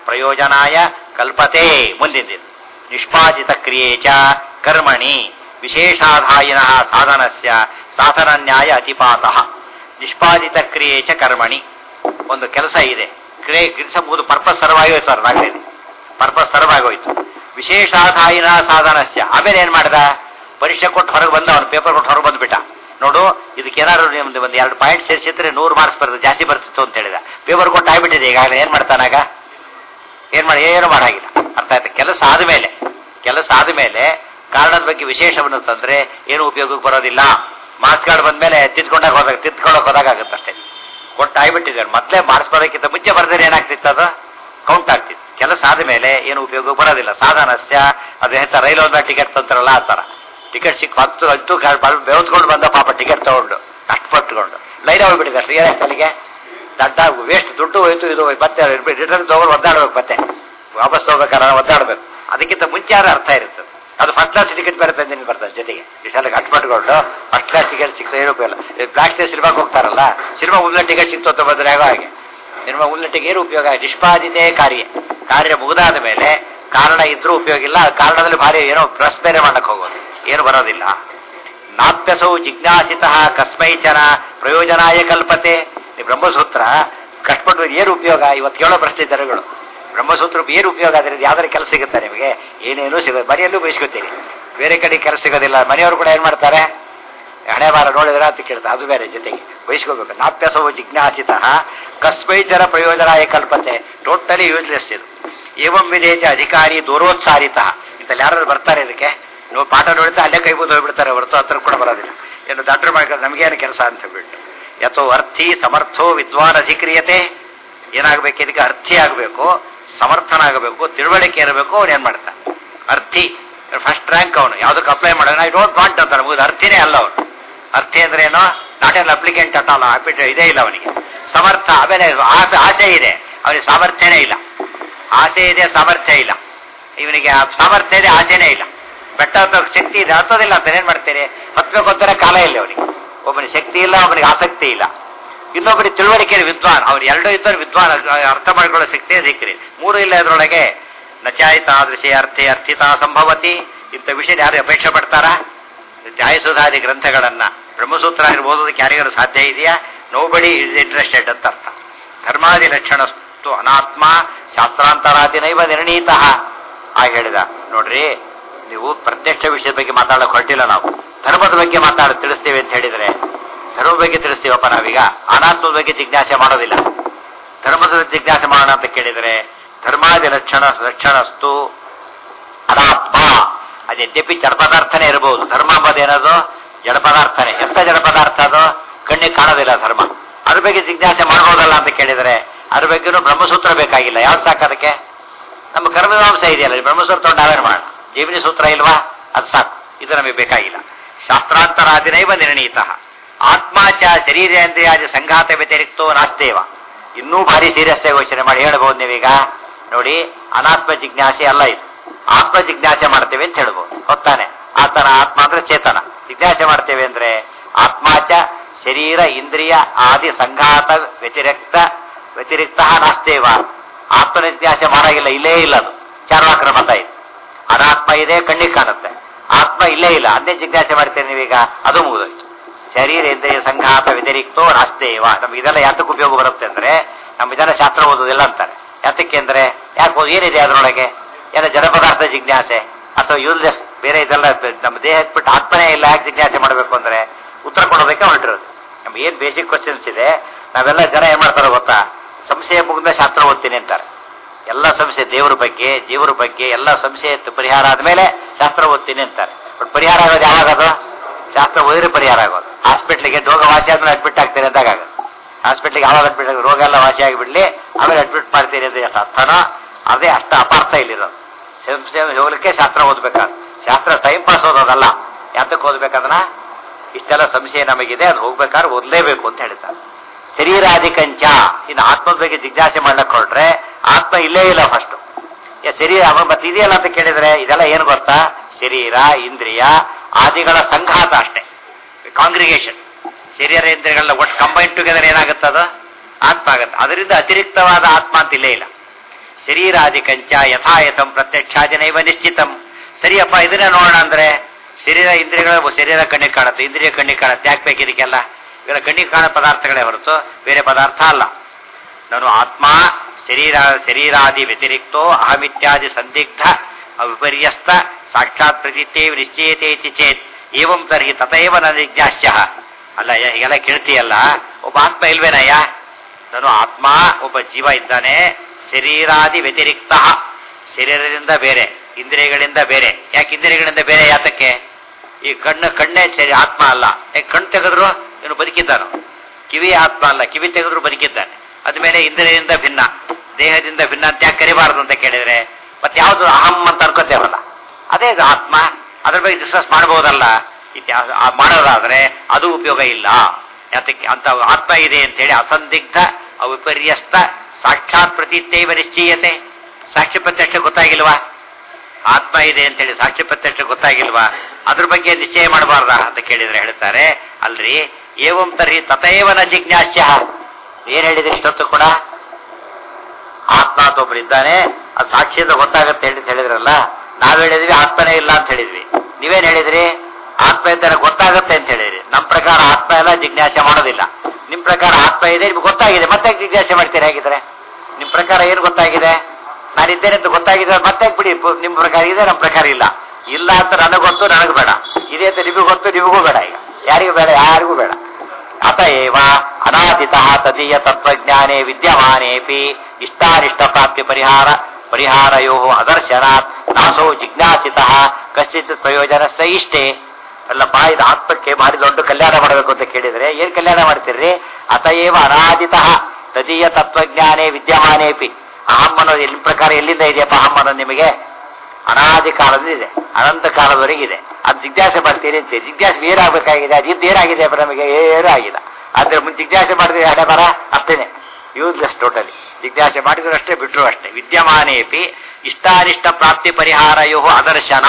ಪ್ರಯೋಜನಾಯ ಕಲ್ಪತೆ ಮುಂದಿನ ನಿಷ್ಪಾದಿತ ಕ್ರಿಯೆ ಚ ಕರ್ಮಣಿ ವಿಶೇಷಾಧಾಯಿನ ಸಾಧನಸ್ಯ ಸಾಧನ ನ್ಯಾಯ ಅತಿಪಾತಃ ನಿಷ್ಪಾದಿತ ಕ್ರಿಯೆ ಚ ಕರ್ಮಣಿ ಒಂದು ಕೆಲಸ ಇದೆ ಕ್ರಿಯೆ ಕೆಲಸ ಮುಗಿದು ಪರ್ಪಸ್ ಸರ್ವ್ ಆಗೋಯ್ತು ಸರ್ ನಾಗಲೇನೆ ಪರ್ಪಸ್ ಸರ್ವ್ ಆಗೋಯ್ತು ವಿಶೇಷಾಧಾಯಿನ ಸಾಧನಸ್ಯ ಆಮೇಲೆ ಏನ್ ಮಾಡ್ದ ಪರೀಕ್ಷೆ ಕೊಟ್ಟು ಹೊರಗೆ ಬಂದ ಅವ್ನು ಪೇಪರ್ ಕೊಟ್ಟು ಹೊರಗೆ ಬಂದ್ಬಿಟ್ಟ ನೋಡು ಇದಕ್ಕೆ ಏನಾದ್ರು ನಿಮ್ದು ಒಂದು ಎರಡು ಪಾಯಿಂಟ್ ಸೇರಿಸಿದ್ರೆ ನೂರು ಮಾರ್ಕ್ಸ್ ಬರ್ತದೆ ಜಾಸ್ತಿ ಬರ್ತಿತ್ತು ಅಂತ ಹೇಳಿದ ಪೇಪರ್ ಕೊಟ್ಟು ಆಗ್ಬಿಟ್ಟಿದೆ ಈಗಾಗಲೇ ಏನ್ ಮಾಡ್ತಾನಾಗ ಏನ್ ಮಾಡಿ ಏನು ಮಾಡಾಗಿಲ್ಲ ಅರ್ಥ ಆಯ್ತು ಕೆಲಸ ಆದ್ಮೇಲೆ ಕೆಲಸ ಆದ್ಮೇಲೆ ಕಾರಣದ ಬಗ್ಗೆ ವಿಶೇಷವನ್ನು ತಂದ್ರೆ ಏನು ಉಪಯೋಗಕ್ಕೆ ಬರೋದಿಲ್ಲ ಮಾರ್ಕ್ಸ್ ಕಾರ್ಡ್ ಬಂದ್ಮೇಲೆ ತಿದ್ಕೊಂಡಾಗ ಹೋದಾಗ ತಿದ್ಕೊಳ್ಳೋಕೆ ಹೋದಾಗ ಆಗುತ್ತಷ್ಟೇ ಕೊಟ್ಟು ಆಗ್ಬಿಟ್ಟಿದ್ದಾರೆ ಮೊದಲೇ ಮಾರ್ಕ್ಸ್ ಬರೋಕ್ಕಿಂತ ಮುಂಚೆ ಬರ್ದ್ರೆ ಏನಾಗ್ತಿತ್ತು ಅದು ಕೌಂಟ್ ಆಗ್ತಿತ್ತು ಕೆಲಸ ಆದ್ಮೇಲೆ ಏನು ಉಪಯೋಗ ಬರೋದಿಲ್ಲ ಸಾಧನಸ್ಯ ಅದು ಹೇಳ್ತಾರೆ ರೈಲು ಒಂದು ಟಿಕೆಟ್ ತಂತಾರಲ್ಲ ಆ ಥರ ಟಿಕೆಟ್ ಸಿಕ್ಕ ಹತ್ತು ಹತ್ತು ಬೆವತ್ಕೊಂಡು ಬಂದ ಪಾಪ ಟಿಕೆಟ್ ತಗೊಂಡು ಕಷ್ಟಪಟ್ಟುಕೊಂಡು ಲೈನ್ ಹೋಗ್ಬಿಟ್ಟಿದೆ ಅಷ್ಟು ಏನಾಯ್ತು ಅಲ್ಲಿಗೆ ದಡ್ಡ ವೇಸ್ಟ್ ದುಡ್ಡು ಹೋಯ್ತು ಇದು ಹೋಯ್ತು. ಮತ್ತೆ ರಿಟರ್ನ್ ತಗೊಂಡು ಒದ್ದಾಡ್ಬೇಕು ಮತ್ತೆ ವಾಪಸ್ ತಗೋಬೇಕಾದ್ರೆ ಒದ್ದಾಡ್ಬೇಕು ಅದಕ್ಕಿಂತ ಮುಂಚೆ ಯಾರು ಅರ್ಥ ಇರುತ್ತೆ ಅದು ಫಸ್ಟ್ ಕ್ಲಾಸ್ ಟಿಕೆಟ್ ಬೇರೆ ತಂದಿನಿ ಬರ್ತದೆ ಜೊತೆಗೆ ಇಷ್ಟೆಲ್ಲ ಕಟ್ಪಟ್ಕೊಂಡು ಫಸ್ಟ್ ಕ್ಲಾಸ್ ಟಿಕೆಟ್ ಸಿಗ್ತಾ ಏನೂ ಇಲ್ಲ ಬ್ಲಾಕ್ ಡೇ ಸಿನಿಮಾಗೆ ಹೋಗ್ತಾರಲ್ಲ ಸಿನಿಮಾ ಮುಂದೆ ಟಿಕೆಟ್ ಸಿಕ್ತು ಅಂತ ಬಂದ್ರೆ ಆಗೋ ಹಾಗೆ ಸಿನಿಮಾ ಮುಂದೆ ಏನು ಉಪಯೋಗ ನಿಷ್ಪಾದಿತೆ ಕಾರ್ಯ ಕಾರ್ಯ ಮುಗಿದಾದ ಮೇಲೆ ಕಾರಣ ಇದ್ರೂ ಉಪಯೋಗ ಇಲ್ಲ ಆ ಕಾರಣದಲ್ಲಿ ಭಾರಿ ಏನೋ ಪ್ಲಸ್ ಬೇರೆ ಮಾಡಕ್ ಹೋಗೋದು ಏನು ಬರೋದಿಲ್ಲ ನಾಪ್ಯಸೌ ಜಿಜ್ಞಾಸಿತ ಕಸ್ಮೈಚನ ಪ್ರಯೋಜನಾಯ ಕಲ್ಪತೆ ಈ ಬ್ರಹ್ಮಸೂತ್ರ ಕಷ್ಟಪಟ್ಟು ಏನು ಉಪಯೋಗ ಇವತ್ತು ಕೇಳೋ ಪ್ರಶ್ನೆ ದರಗಳು ಬ್ರಹ್ಮಸೂತ್ರ ಏನು ಉಪಯೋಗ ಅದರಿಂದ ಯಾವ್ದಾರ ಕೆಲಸ ಸಿಗುತ್ತೆ ನಿಮಗೆ ಏನೇನೂ ಸಿಗೋದು ಮನೆಯಲ್ಲೂ ಬಯಸ್ಕೊತೀರಿ ಬೇರೆ ಕಡೆ ಕೆಲಸ ಸಿಗೋದಿಲ್ಲ ಮನೆಯವರು ಕೂಡ ಏನ್ ಮಾಡ್ತಾರೆ ಹಣೆ ಬಾರ ನೋಡಿದ್ರೆ ಅಂತ ಕೇಳ್ತಾರೆ ಅದು ಬೇರೆ ಜೊತೆಗೆ ಬಯಸ್ಕೋಬೇಕು ನಾಪ್ಯಸವು ಜಿಜ್ಞಾಸಿತ ಕಸ್ಮೈಚರ ಪ್ರಯೋಜನಾಯ ಕಲ್ಪತೆ ಟೋಟಲಿ ಯೂಸ್ಲೆಸ್ ಇದು ಏವಂ ವಿದೇಶ ಅಧಿಕಾರಿ ದೂರೋತ್ಸಾರಿತ ಇಂತಲ್ಲಿ ಯಾರು ಬರ್ತಾರೆ ಇದಕ್ಕೆ ನೀವು ಪಾಠ ನೋಡಿದ್ರೆ ಅಲ್ಲೇ ಕೈ ಬೂದು ಹೋಗ್ಬಿಡ್ತಾರೆ ಹೊರತು ಹತ್ರ ಕೂಡ ಬರೋದಿಲ್ಲ ಏನು ಡಾಕ್ಟರ್ ಮಾಡ್ಕೊಂಡು ನಮಗೇನು ಕೆಲಸ ಅಂತ ಬಿಟ್ಟು ಯಥೋ ಅರ್ಥಿ ಸಮರ್ಥೋ ವಿದ್ವಾನ್ ಅಧಿಕ್ರಿಯತೆ ಏನಾಗಬೇಕು ಇದಕ್ಕೆ ಅರ್ಥಿ ಆಗಬೇಕು ಸಮರ್ಥನಾಗಬೇಕು ತಿಳುವಳಿಕೆ ಇರಬೇಕು ಅವನು ಏನ್ ಮಾಡ್ತಾನೆ ಅರ್ಥಿ ಫಸ್ಟ್ ರ್ಯಾಂಕ್ ಅವನು ಯಾವುದಕ್ಕೆ ಅಪ್ಲೈ ಮಾಡೋಣ ಐ ಡೋಂಟ್ ವಾಂಟ್ ಅಂತಾನೆ ಮುಗಿದು ಅರ್ಥಿನೇ ಅಲ್ಲ ಅವನು ಅರ್ಥಿ ಅಂದ್ರೆ ಏನೋ ನಾಟ್ ಎನ್ ಅಪ್ಲಿಕೆಂಟ್ ಅಟ್ ಅಲ್ಲ ಅಪ್ಲಿಟ್ ಇದೇ ಇಲ್ಲ ಅವನಿಗೆ ಸಮರ್ಥ ಆಮೇಲೆ ಆಸೆ ಆಸೆ ಇದೆ ಅವನಿಗೆ ಸಾಮರ್ಥ್ಯನೇ ಇಲ್ಲ ಆಸೆ ಇದೆ ಸಾಮರ್ಥ್ಯ ಇಲ್ಲ ಇವನಿಗೆ ಆ ಸಾಮರ್ಥ್ಯ ಇದೆ ಆಸೆನೇ ಇಲ್ಲ ಬೆಟ್ಟ ಹತ್ತೋಕ್ ಶಕ್ತಿ ಇದೆ ಹತ್ತೋದಿಲ್ಲ ಅಂತ ಏನ್ ಮಾಡ್ತೀರಿ ಹತ್ಬೇಕು ಅಂತಾರೆ ಕಾಲ ಇಲ್ಲ ಅವನಿಗೆ ಒಬ್ಬನಿಗೆ ಶಕ್ತಿ ಇಲ್ಲ ಒಬ್ಬನಿಗೆ ಆಸಕ್ತಿ ಇಲ್ಲ ಇನ್ನೊಬ್ಬರಿಗೆ ತಿಳುವಳಿಕೆ ಇದೆ, ವಿದ್ವಾನ್ ಅವ್ರು ಎರಡೂ ಇದ್ದರು ವಿದ್ವಾನ್ ಅದ್- ಅರ್ಥ ಮಾಡಿಕೊಳ್ಳೋ ಶಕ್ತಿ ಸಿಕ್ಕ್ರಿ ಮೂರು ಇಲ್ಲ ಇದರೊಳಗೆ ನಚಾಯಿತಾದೃಶಿ ಅರ್ಥಿ ಅರ್ಥಿತಾ ಸಂಭವತಿ ಇಂಥ ವಿಷಯ ಯಾರು ಅಪೇಕ್ಷೆ ಪಡ್ತಾರಾ ನ್ಯಾಯಸುಧಾದಿ ಗ್ರಂಥಗಳನ್ನ ಬ್ರಹ್ಮಸೂತ್ರ ಓದೋದಕ್ಕೆ ಯಾರಿಗಾರು ಸಾಧ್ಯ ಇದೆಯಾ ನೋಬಡಿ ಇಸ್ ಇಂಟ್ರೆಸ್ಟೆಡ್ ಅಂತ ಅರ್ಥ ಧರ್ಮಾದಿ ಲಕ್ಷಣಸ್ತು ಅನಾತ್ಮ ಶಾಸ್ತ್ರಾಂತರಾದಿನೈವ ನಿರ್ಣೀತ ಆ ಹೇಳಿದ ನೋಡ್ರಿ ನೀವು ಪ್ರತ್ಯಕ್ಷ ವಿಷಯದ ಬಗ್ಗೆ ಮಾತಾಡಕ್ ಹೊರಟಿಲ್ಲ ನಾವು ಧರ್ಮದ ಬಗ್ಗೆ ಮಾತಾಡ ತಿಳಿಸ್ತೇವೆ ಅಂತ ಹೇಳಿದ್ರೆ ಧರ್ಮದ ಬಗ್ಗೆ ತಿಳಿಸ್ತೀವಪ್ಪ ನಾವೀಗ ಅನಾತ್ಮದ ಬಗ್ಗೆ ಜಿಜ್ಞಾಸೆ ಮಾಡೋದಿಲ್ಲ ಧರ್ಮದ ಜಿಜ್ಞಾಸೆ ಮಾಡೋಣ ಅಂತ ಕೇಳಿದರೆ ಧರ್ಮಾದಿ ಲಕ್ಷಣ ಲಕ್ಷಣಸ್ತು ಅನಾತ್ಮ ಅದು ಯದ್ಯಪಿ ಜಡ ಪದಾರ್ಥನೇ ಇರಬಹುದು ಧರ್ಮ ಅಂಬದು ಏನದು ಜಡ ಪದಾರ್ಥನೇ ಎಂತ ಜಡ ಪದಾರ್ಥ ಅದು ಕಣ್ಣಿಗೆ ಕಾಣೋದಿಲ್ಲ ಧರ್ಮ ಅದ್ರ ಬಗ್ಗೆ ಜಿಜ್ಞಾಸೆ ಮಾಡ್ಬೋದಲ್ಲ ಅಂತ ಕೇಳಿದರೆ ಅದ್ರ ಬಗ್ಗೆನೂ ಬ್ರಹ್ಮಸೂತ್ರ ಬೇಕಾಗಿಲ್ಲ ಯಾವ್ದು ಸಾಕು ಅದಕ್ಕೆ ನಮ್ಮ ಕರ್ಮಮೀಮಾಂಸ ಇದೆಯಲ್ಲ ಈ ಬ್ರಹ್ಮಸೂತ್ರ ತಗೊಂಡು ನಾವೇನು ಮಾಡೋಣ ಜೀವನಿ ಸೂತ್ರ ಇಲ್ವಾ ಅದು ಸಾಕು ಇದು ನಮಗೆ ಬೇಕಾಗಿಲ್ಲ ಶಾಸ್ತ್ರಾಂತರಾದಿನೈವ ನಿರ್ಣೀತ ಆತ್ಮಾಚ ಶರೀರೇಂದ್ರಿಯಾದಿ ಸಂಘಾತ ವ್ಯತಿರಿಕ್ತೋ ನಾಸ್ತೇವ ಇನ್ನೂ ಭಾರಿ ಸೀರಿಯಸ್ ಆಗಿ ಯೋಚನೆ ಮಾಡಿ ಹೇಳ್ಬೋದು ನೀವೀಗ ನೋಡಿ ಅನಾತ್ಮ ಜಿಜ್ಞಾಸೆ ಅಲ್ಲ ಇದು ಆತ್ಮ ಜಿಜ್ಞಾಸೆ ಮಾಡ್ತೇವೆ ಅಂತ ಹೇಳ್ಬೋದು ಹೊತ್ತಾನೆ ಆತನ ಆತ್ಮ ಅಂದ್ರೆ ಚೇತನ ಜಿಜ್ಞಾಸೆ ಮಾಡ್ತೇವೆ ಅಂದ್ರೆ ಆತ್ಮಾಚ ಶರೀರ ಇಂದ್ರಿಯ ಆದಿ ಸಂಘಾತ ವ್ಯತಿರಿಕ್ತ ವ್ಯತಿರಿಕ್ತ ನಾಸ್ತೇವ ಆತ್ಮನ ಜಿಜ್ಞಾಸೆ ಮಾಡಾಗಿಲ್ಲ ಇಲ್ಲೇ ಇಲ್ಲ ಅದು ಚಾರ್ವಾಕ್ರ ಮತ ಇದು ಅನಾತ್ಮ ಇದೆ ಕಣ್ಣಿಗೆ ಕಾಣುತ್ತೆ ಆತ್ಮ ಇಲ್ಲೇ ಇಲ್ಲ ಅನ್ನೇ ಜಿಜ್ಞಾಸೆ ಮಾಡ್ತೇವೆ ನೀವೀಗ ಅದು ಮುಗಿದೋಯ್ತು ಶರೀರ ಇಂದ್ರಿಯ ಸಂಘಾತ ವ್ಯತಿರಿಕ್ತೋ ನಾಸ್ತೇವ ನಮ್ಗೆ ಇದೆಲ್ಲ ಯಾತಕ್ಕೆ ಉಪಯೋಗ ಬರುತ್ತೆ ಅಂದ್ರೆ ನಮ್ಮ ಇದೆಲ್ಲ ಶಾಸ್ತ್ರ ಓದೋದಿಲ್ಲ ಅಂತಾರೆ ಯಾತಕ್ಕೆ ಅಂದ್ರೆ ಯಾಕೆ ಓದ್- ಏನಿದೆ ಅದರೊಳಗೆ ಏನೋ ಜಡ ಪದಾರ್ಥ ಜಿಜ್ಞಾಸೆ ಅಥವಾ ಯೂಸ್ಲೆಸ್ ಬೇರೆ ಇದೆಲ್ಲ ಬ- ನಮ್ಮ ದೇಹಕ್ಕೆ ಬಿಟ್ಟು ಆತ್ಮನೇ ಇಲ್ಲ ಯಾಕೆ ಜಿಜ್ಞಾಸೆ ಮಾಡಬೇಕು ಅಂದ್ರೆ ಉತ್ತರ ಕೊಡೋದಕ್ಕೆ ಹೊರಟಿರೋದು ನಮ್ಗೆ ಏನ್ ಬೇಸಿಕ್ ಕ್ವಶನ್ಸ್ ಇದೆ ನಾವೆಲ್ಲ ಜನ ಏನ್ ಮಾಡ್ತಾರೋ ಗೊತ್ತಾ ಸಂಶಯ ಮುಗಿದ ಶಾಸ್ತ್ರ ಓದ್ತೀನಿ ಅಂತಾರೆ ಎಲ್ಲ ಸಂಶಯ ದೇವರ ಬಗ್ಗೆ ಜೀವರ ಬಗ್ಗೆ ಎಲ್ಲ ಸಂಶಯ ಇತ್ತು ಪರಿಹಾರ ಆದ್ಮೇಲೆ ಶಾಸ್ತ್ರ ಓದ್ತೀನಿ ಅಂತಾರೆ ಬಟ್ ಪರಿಹಾರ ಆಗೋದು ಯಾವಾಗ ಅದು ಶಾಸ್ತ್ರ ಓದಿದ್ರೆ ಪರಿಹಾರ ಆಗೋದು ಹಾಸ್ಪಿಟ್ಲಿಗೆ ರೋಗ ವಾಸಿ ಆದ್ಮೇಲೆ ಅಡ್ಮಿಟ್ ಆಗ್ತೀನಿ ಅಂದಾಗ ಆಗೋದು ಹಾಸ್ಪಿಟ್ಲಿಗೆ ಯಾವಾಗ ಅಡ್ಮಿಟ್ ಆಗಿ ರೋಗ ಎಲ್ಲ ವಾಸಿ ಆಗಿಬಿಡ್ಲಿ ಆಮೇಲೆ ಅಡ್ಮಿಟ್ ಮಾಡ್ತೀನಿ ಅಂತ ಎಷ್ಟು ಅರ್ಥನೋ ಅದೇ ಅಷ್ಟ ಅಪಾರ್ಥ ಇಲ್ಲಿರೋದು ಸಂಶಯ ಹೋಗ್ಲಿಕ್ಕೆ ಶಾಸ್ತ್ರ ಓದ್ಬೇಕಾದ್ರೆ ಶಾಸ್ತ್ರ ಟೈಮ್ ಪಾಸ್ ಓದೋದಲ್ಲ ಯಾತಕ್ಕೆ ಓದ್ಬೇಕದನ್ನ ಇಷ್ಟೆಲ್ಲ ಸಂಶಯ ನಮಗಿದೆ ಅದು ಹೋಗ್ಬೇಕಾದ್ರೆ ಓದ್ಲೇಬೇಕು ಅಂತ ಹೇಳ್ತಾರೆ ಶರೀರಾಧಿಕಂಚ ಇನ್ನು ಆತ್ಮದ ಬಗ್ಗೆ ಜಿಜ್ಞಾಸೆ ಮಾಡ್ಲಕ್ಕೆ ಹೊರಟ್ರೆ ಆತ್ಮ ಇಲ್ಲೇ ಇಲ್ಲ ಫಸ್ಟ್ ಶರೀರ ಅವ ಮತ್ತೆ ಇದೆಯಲ್ಲ ಅಂತ ಕೇಳಿದ್ರೆ ಇದೆಲ್ಲ ಏನು ಗೊತ್ತಾ ಶರೀರ ಇಂದ್ರಿಯ ಆದಿಗಳ ಸಂಘಾತ ಅಷ್ಟೇ ಕಾಂಗ್ರಿಗೇಷನ್ ಶರೀರ ಇಂದ್ರಿಯಗಳನ್ನ ಒಟ್ಟು ಕಂಬೈನ್ ಟುಗೆದರ್ ಏನಾಗುತ್ತದ ಆತ್ಮ ಆಗುತ್ತೆ ಅದರಿಂದ ಅತಿರಿಕ್ತವಾದ ಆತ್ಮ ಅಂತ ಇಲ್ಲೇ ಇಲ್ಲ ಶರೀರಾದಿಕಂಚ ಯಥಾಯಥಂ ಪ್ರತ್ಯಕ್ಷಾದಿನೈವ ನಿಶ್ಚಿತಂ ಸರಿಯಪ್ಪ ಇದನ್ನೇ ನೋಡೋಣ ಅಂದ್ರೆ ಶರೀರ ಇಂದ್ರಿಯಗಳ ಶರೀರ ಕಣ್ಣಿಗೆ ಕಾಣುತ್ತೆ ಇಂದ್ರಿಯ ಕಣ್ಣಿಗೆ ಕಾಣುತ್ತೆ ಯಾಕೆ ಬೇಕು ಇದಕ್ಕೆಲ್ಲ ಇವೆಲ್ಲ ಕಣ್ಣಿಗೆ ಕಾಣೋ ಪದಾರ್ಥಗಳೇ ಹೊರತು ಬೇರೆ ಪದಾರ್ಥ ಅಲ್ಲ ನಾನು ಆತ್ಮ ಶರೀರ ಶರೀರಾದಿ ವ್ಯತಿರಿಕ್ತೋ ಅಹಮಿತ್ಯಾದಿ ಸಂದಿಗ್ಧ ವಿಪರ್ಯಸ್ತ ಸಾಕ್ಷಾತ್ ಪ್ರತೀತೇ ನಿಶ್ಚಯತೆ ಇತಿ ಚೇತ್ ಏವಂ ತರ್ಹಿ ತಥೈವ ನ ಜಿಜ್ಞಾಸ್ಯ ಅಲ್ಲ ಯ- ಹೀಗೆಲ್ಲ ಕೇಳ್ತೀಯಲ್ಲ ಒಬ್ಬ ಆತ್ಮ ಇಲ್ವೇನಯ್ಯ ನಾನು ಆತ್ಮ ಒಬ್ಬ ಜೀವ ಇದ್ದಾನೆ ಶರೀರಾದಿ ವ್ಯತಿರಿಕ್ತ ಶರೀರದಿಂದ ಬೇರೆ ಇಂದ್ರಿಯಗಳಿಂದ ಬೇರೆ ಯಾಕೆ ಇಂದ್ರಿಯಗಳಿಂದ ಬೇರೆ ಯಾತಕ್ಕೆ ಈ ಕಣ್ಣು ಕಣ್ಣೇ ಸರಿ ಆತ್ಮ ಅಲ್ಲ ಯಾಕೆ ಕಣ್ಣು ತೆಗೆದ್ರು ಇವನು ಬದುಕಿದ್ದಾನು ಕಿವಿ ಆತ್ಮ ಅಲ್ಲ ಕಿವಿ ತೆಗೆದ್ರು ಬದುಕಿದ್ದಾನೆ ಅದ್ಮೇಲೆ ಇಂದ್ರಿಯದಿಂದ ಭಿನ್ನ ದೇಹದಿಂದ ಭಿನ್ನ ಅಂತ ಯಾಕೆ ಕರಿಬಾರದು ಅಂತ ಕೇಳಿದ್ರೆ ಮತ್ತೆ ಯಾವುದು ಅಹಂ ಅಂತ ಅನ್ಕೋತೇವಲ್ಲ ಅದೇ ಇದು ಆತ್ಮ ಅದ್ರ ಬಗ್ಗೆ ಡಿಸ್ಕಸ್ ಮಾಡಬಹುದಲ್ಲ ಇತ್ಯಾ- ಆ ಮಾಡೋದಾದ್ರೆ ಅದು ಉಪಯೋಗ ಇಲ್ಲ ಯಾತಕ್ಕೆ ಅಂತ ಆತ್ಮ ಇದೆ ಅಂತ ಹೇಳಿ ಅಸಂದಿಗ್ಧ ಅವಿಪರ್ಯಸ್ತ ಸಾಕ್ಷಾತ್ ಪ್ರತೀತೈವ ನಿಶ್ಚಯತೆ ಸಾಕ್ಷಿ ಪ್ರತ್ಯಕ್ಷ ಗೊತ್ತಾಗಿಲ್ವಾ ಆತ್ಮ ಇದೆ ಅಂತ ಹೇಳಿ ಸಾಕ್ಷಿ ಪ್ರತ್ಯಕ್ಷ ಗೊತ್ತಾಗಿಲ್ವಾ ಅದ್ರ ಬಗ್ಗೆ ನಿಶ್ಚಯ ಮಾಡಬಾರ್ದ ಅಂತ ಕೇಳಿದ್ರೆ ಹೇಳ್ತಾರೆ ಅಲ್ರಿ ಏವಂ ತರ್ಹಿ ತಥೈವನ ಜಿಜ್ಞಾಸ್ಯ ಏನ್ ಹೇಳಿದ್ರಿ ಇಷ್ಟೊತ್ತು ಕೂಡ ಆತ್ಮ ಅಂತ ಒಬ್ರು ಇದ್ದಾನೆ ಅದು ಸಾಕ್ಷಿಯಿಂದ ಗೊತ್ತಾಗತ್ತೆ ಹೇಳಿ ಅಂತ ಹೇಳಿದ್ರಲ್ಲ ನಾವ್ ಹೇಳಿದ್ವಿ ಆತ್ಮನೇ ಇಲ್ಲ ಅಂತ ಹೇಳಿದ್ವಿ ನೀವೇನ್ ಹೇಳಿದ್ರಿ ಆತ್ಮ ಇದ್ದಾರೆ ಗೊತ್ತಾಗತ್ತೆ ಅಂತ ಹೇಳಿದ್ರಿ ನಮ್ ಪ್ರಕಾರ ಆತ್ಮ ಎಲ್ಲ ಜಿಜ್ಞಾಸೆ ಮಾಡೋದಿಲ್ಲ ನಿಮ್ ಪ್ರಕಾರ ಆತ್ಮ ಇದೆ ನಿಮ್ಗೆ ಗೊತ್ತಾಗಿದೆ ಮತ್ತೆ ಯಾಕೆ ಜಿಜ್ಞಾಸೆ ಮಾಡ್ತೀರಿ ಹೇಗಿದ್ರೆ ನಿಮ್ ಪ್ರಕಾರ ಏನ್ ಗೊತ್ತಾಗಿದೆ ನಾನಿದ್ದೇನೆ ಅಂತ ಗೊತ್ತಾಗಿದೆ ಮತ್ತೆ ಯಾಕ್ ಬಿಡಿ ಪು- ನಿಮ್ ಪ್ರಕಾರ ಇದೆ ನಮ್ ಪ್ರಕಾರ ಇಲ್ಲ ಇಲ್ಲ ಅಂತ ನನಗೆ ಗೊತ್ತು ನನಗೆ ಬೇಡ ಇದೆ ಅಂತ ನಿಮಗೂ ಗೊತ್ತು ನಿಮಗೂ ಬೇಡ ಈಗ ಯಾರಿಗೂ ಬೇಡ ಯಾರಿಗೂ ಬೇಡ ಅತಏವ ಅನಾದಿತಃ ತದೀಯ ತತ್ವಜ್ಞಾನೇ ವಿದ್ಯಮಾನೇಪಿ ಇಷ್ಟಾನಿಷ್ಟ ಪ್ರಾಪ್ತಿ ಪರಿಹಾರ ಪರಿಹಾರಯೋ ಅದರ್ಶನಾತ್ ನಾಸೋ ಜಿಜ್ಞಾಸಿತ ಕಶ್ಚಿತ್ ಪ್ರಯೋಜನಸ್ಸ ಇಷ್ಟೇ ಅಲ್ಲಪ್ಪ ಇದು ಆತ್ಮಕ್ಕೆ ಭಾರಿ ದೊಡ್ಡ ಕಲ್ಯಾಣ ಮಾಡಬೇಕು ಅಂತ ಕೇಳಿದ್ರೆ ಏನ್ ಕಲ್ಯಾಣ ಮಾಡ್ತೀರಿ ಅತಏವ ಅನಾದಿತಃ ತದೀಯ ತತ್ವಜ್ಞಾನೇ ವಿದ್ಯಮಾನೇಪಿ ಅಹಂ ಅನ್ನೋದು ಎಲ್ಲಿ ಪ್ರಕಾರ ಎಲ್ಲಿಂದ ಇದೆಯಪ್ಪ ಅಹಂ ಅನ್ನೋದು ನಿಮಗೆ ಅನಾದಿ ಕಾಲದಿಂದ ಇದೆ ಅನಂತ ಕಾಲದವರೆಗೆ ಇದೆ ಅದು ಜಿಜ್ಞಾಸೆ ಮಾಡ್ತೀರಿ ಅಂತ ಜಿಜ್ಞಾಸೆ ಏನಾಗಬೇಕಾಗಿದೆ ಅದು ಇದ್ದು ಏನಾಗಿದೆ ಅಪ್ಪ ನಮಗೆ ಏನೂ ಆಗಿಲ್ಲ ಆದ್ರೆ ಮುಂಚೆ ಜಿಜ್ಞಾಸೆ ಮಾಡಿದ್ರೆ ಹಣೆ ಬರ ಅಷ್ಟೇನೆ ಯೂಸ್ಲೆಸ್ ಟೋಟಲಿ ಜಿಜ್ಞಾಸೆ ಮಾಡಿದ್ರು ಅಷ್ಟೇ ಬಿಟ್ರು ಅಷ್ಟೇ ವಿದ್ಯಮಾನೇಪಿ ಇಷ್ಟಾನಿಷ್ಟ ಪ್ರಾಪ್ತಿ ಪರಿಹಾರಯೋ ಅದರ್ಶನ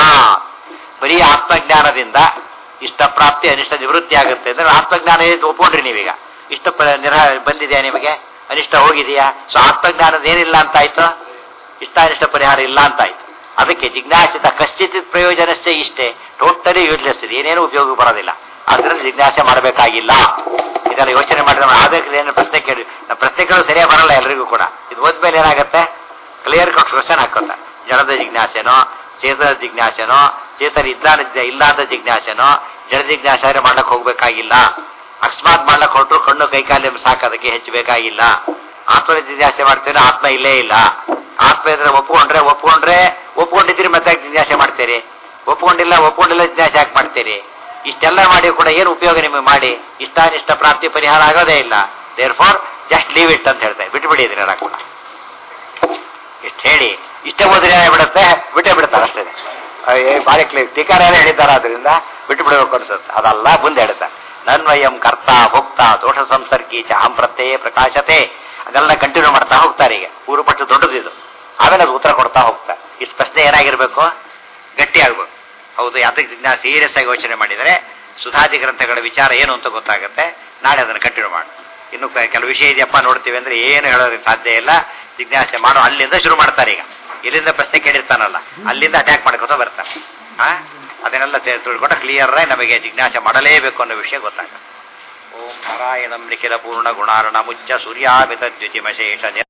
ಬರೀ ಆತ್ಮಜ್ಞಾನದಿಂದ ಇಷ್ಟ ಪ್ರಾಪ್ತಿ ಅನಿಷ್ಟ ನಿವೃತ್ತಿ ಆಗುತ್ತೆ ಅಂದ್ರೆ ಆತ್ಮಜ್ಞಾನ ಏನು ಒಪ್ಕೊಂಡ್ರಿ ನೀವೀಗ ಇಷ್ಟ ಪ- ನಿರಾ ಬಂದಿದೆಯಾ ನಿಮಗೆ ಅನಿಷ್ಟ ಹೋಗಿದೆಯಾ ಸೊ ಆತ್ಮಜ್ಞಾನದ ಏನಿಲ್ಲ ಅಂತ ಆಯ್ತು ಇಷ್ಟಾನಿಷ್ಟ ಪರಿಹಾರ ಇಲ್ಲ ಅಂತ ಆಯ್ತು ಅದಕ್ಕೆ ಜಿಜ್ಞಾಸಿತ ಕಶ್ಚಿತ್ ಪ್ರಯೋಜನಸ್ಥೆ ಇಷ್ಟೇ ಟೋಟಲಿ ಯೂಸ್ಲೆಸ್ ಇದೆ ಏನೇನು ಉಪಯೋಗ ಬರೋದಿಲ್ಲ ಅದ್ರಲ್ಲಿ ಜಿಜ್ಞಾಸೆ ಮಾಡಬೇಕಾಗಿಲ್ಲ ಇದೆಲ್ಲ ಯೋಚನೆ ಮಾಡಿದ್ರೆ ನಾವು ಆದಕ್ಕೆ ಏನು ಪ್ರಶ್ನೆ ಕೇಳಿ ನಮ್ಮ ಪ್ರಶ್ನೆ ಕೇಳೋದು ಸರಿಯಾಗಿ ಬರಲ್ಲ ಎಲ್ರಿಗೂ ಕೂಡ ಇದು ಓದ್ಮೇಲೆ ಏನಾಗುತ್ತೆ ಕ್ಲಿಯರ್ ಕಟ್ ಕ್ವಶನ್ ಹಾಕೋತ ಜಡದ ಜಿಜ್ಞಾಸೆನೋ ಚೇತನ ಜಿಜ್ಞಾಸೆನೋ ಚೇತನ ಇದ್ದಾನ ಇಲ್ಲ ಅಂತ ಜಿಜ್ಞಾಸೆನೋ ಜಡ ಜಿಜ್ಞಾಸೆ ಮಾಡ್ಲಕ್ಕೆ ಹೋಗ್ಬೇಕಾಗಿಲ್ಲ ಅಕಸ್ಮಾತ್ ಮಾಡ್ಲಕ್ಕೆ ಹೊರಟ್ರು ಕಣ್ಣು ಕೈಕಾಲಿ ಸಾಕೋದಕ್ಕೆ ಹೆಚ್ಚು ಬೇಕಾಗಿಲ್ಲ ಆತ್ಮದ ಜಿಜ್ಞಾಸೆ ಮಾಡ್ತೀರಿ ಆತ್ಮ ಇಲ್ಲೇ ಇಲ್ಲ ಆತ್ಮ ಇದ್ರೆ ಒಪ್ಕೊಂಡ್ರೆ ಒಪ್ಕೊಂಡ್ರೆ ಒಪ್ಕೊಂಡಿದ್ದೀರಿ ಮತ್ತೆ ಯಾಕೆ ಜಿಜ್ಞಾಸೆ ಮಾಡ್ತೀರಿ ಒಪ್ಕೊಂಡಿಲ್ಲ ಒಪ್ಕೊಂಡಿಲ್ಲ ಜಿಜ್ಞಾಸೆ ಯಾಕೆ ಮಾಡ್ತೀರಿ ಇಷ್ಟೆಲ್ಲ ಮಾಡಿ ಕೂಡ ಏನು ಉಪಯೋಗ ನಿಮಗೆ ಮಾಡಿ ಇಷ್ಟಾನಿಷ್ಟ ಪ್ರಾಪ್ತಿ ಪರಿಹಾರ ಆಗೋದೇ ಇಲ್ಲ therefore just leave it ಅಂತ ಹೇಳ್ತಾರೆ ಬಿಟ್ಬಿಡಿ ಇದನ್ನೆಲ್ಲ ಕೂಡ ಇಷ್ಟು ಹೇಳಿ ಇಷ್ಟೇ ಹೋದ್ರೆ ಏನಾಗ್ಬಿಡುತ್ತೆ ಬಿಟ್ಟೇ ಬಿಡ್ತಾರೆ ಅಷ್ಟೇ ಅಯ್ಯೇ, ಬಾರಿ ಕ್ಲಿಯರ್ ಟೀಕಾರ ಹೇಳಿದ್ದಾರೆ ಅದರಿಂದ ಬಿಟ್ಟು ಬಿಡಬೇಕು ಅನ್ಸುತ್ತೆ ಅದಲ್ಲ ಮುಂದೆ ಹೇಳ್ತಾರೆ ನನ್ವಯಂ ಕರ್ತ ಭೋಕ್ತ ದೋಷ ಸಂಸರ್ಗಿ ಚ ಅಹಂ ಪ್ರತ್ಯಯ ಪ್ರಕಾಶತೆ ಅದೆಲ್ಲ ಕಂಟಿನ್ಯೂ ಮಾಡ್ತಾ ಹೋಗ್ತಾರೆ ಈಗ ಊರು ಪಟ್ಟು ದೊಡ್ಡದಿದು ಆಮೇಲೆ ಅದು ಉತ್ತರ ಕೊಡ್ತಾ ಹೋಗ್ತಾರೆ ಇಷ್ಟು ಪ್ರಶ್ನೆ ಏನಾಗಿರ್ಬೇಕು ಗಟ್ಟಿ ಆಗ್ಬೇಕು ಹೌದು ಯಾತಕ್ಕೆ ಜಿಜ್ಞಾಸ ಸೀರಿಯಸ್ ಆಗಿ ಯೋಚನೆ ಮಾಡಿದರೆ ಸುಧಾದಿ ಗ್ರಂಥಗಳ ವಿಚಾರ ಏನು ಅಂತ ಗೊತ್ತಾಗುತ್ತೆ ನಾಳೆ ಅದನ್ನು ಕಂಟಿನ್ಯೂ ಮಾಡಿ ಇನ್ನು ಕ- ಕೆಲವು ವಿಷಯ ಇದೆಯಪ್ಪ ನೋಡ್ತೀವಿ ಅಂದ್ರೆ ಏನು ಹೇಳೋದಕ್ಕೆ ಸಾಧ್ಯ ಇಲ್ಲ ಜಿಜ್ಞಾಸೆ ಮಾಡೋ ಅಲ್ಲಿಂದ ಶುರು ಮಾಡ್ತಾರೆ ಈಗ ಎಲ್ಲಿಂದ ಪ್ರಶ್ನೆ ಕೇಳಿರ್ತಾನಲ್ಲ ಅಲ್ಲಿಂದ ಅಟ್ಯಾಕ್ ಮಾಡ್ಕೊತ ಬರ್ತಾನೆ ಆ ಅದನ್ನೆಲ್ಲ ತಿ- ತಿಳ್ಕೊಂಡು ಕ್ಲಿಯರ್ ಆಗಿ ನಮಗೆ ಜಿಜ್ಞಾಸೆ ಮಾಡಲೇಬೇಕು ಅನ್ನೋ ವಿಷಯ ಗೊತ್ತಾಗುತ್ತೆ ಓಂ ನಾರಾಯಣಂ ನಿಖಿಲ ಪೂರ್ಣ ಗುಣಾರ್ಣ ಮುಚ್ಚ ಸೂರ್ಯಾಮಿತ ದ್ಯುತಿಮಶೇಷ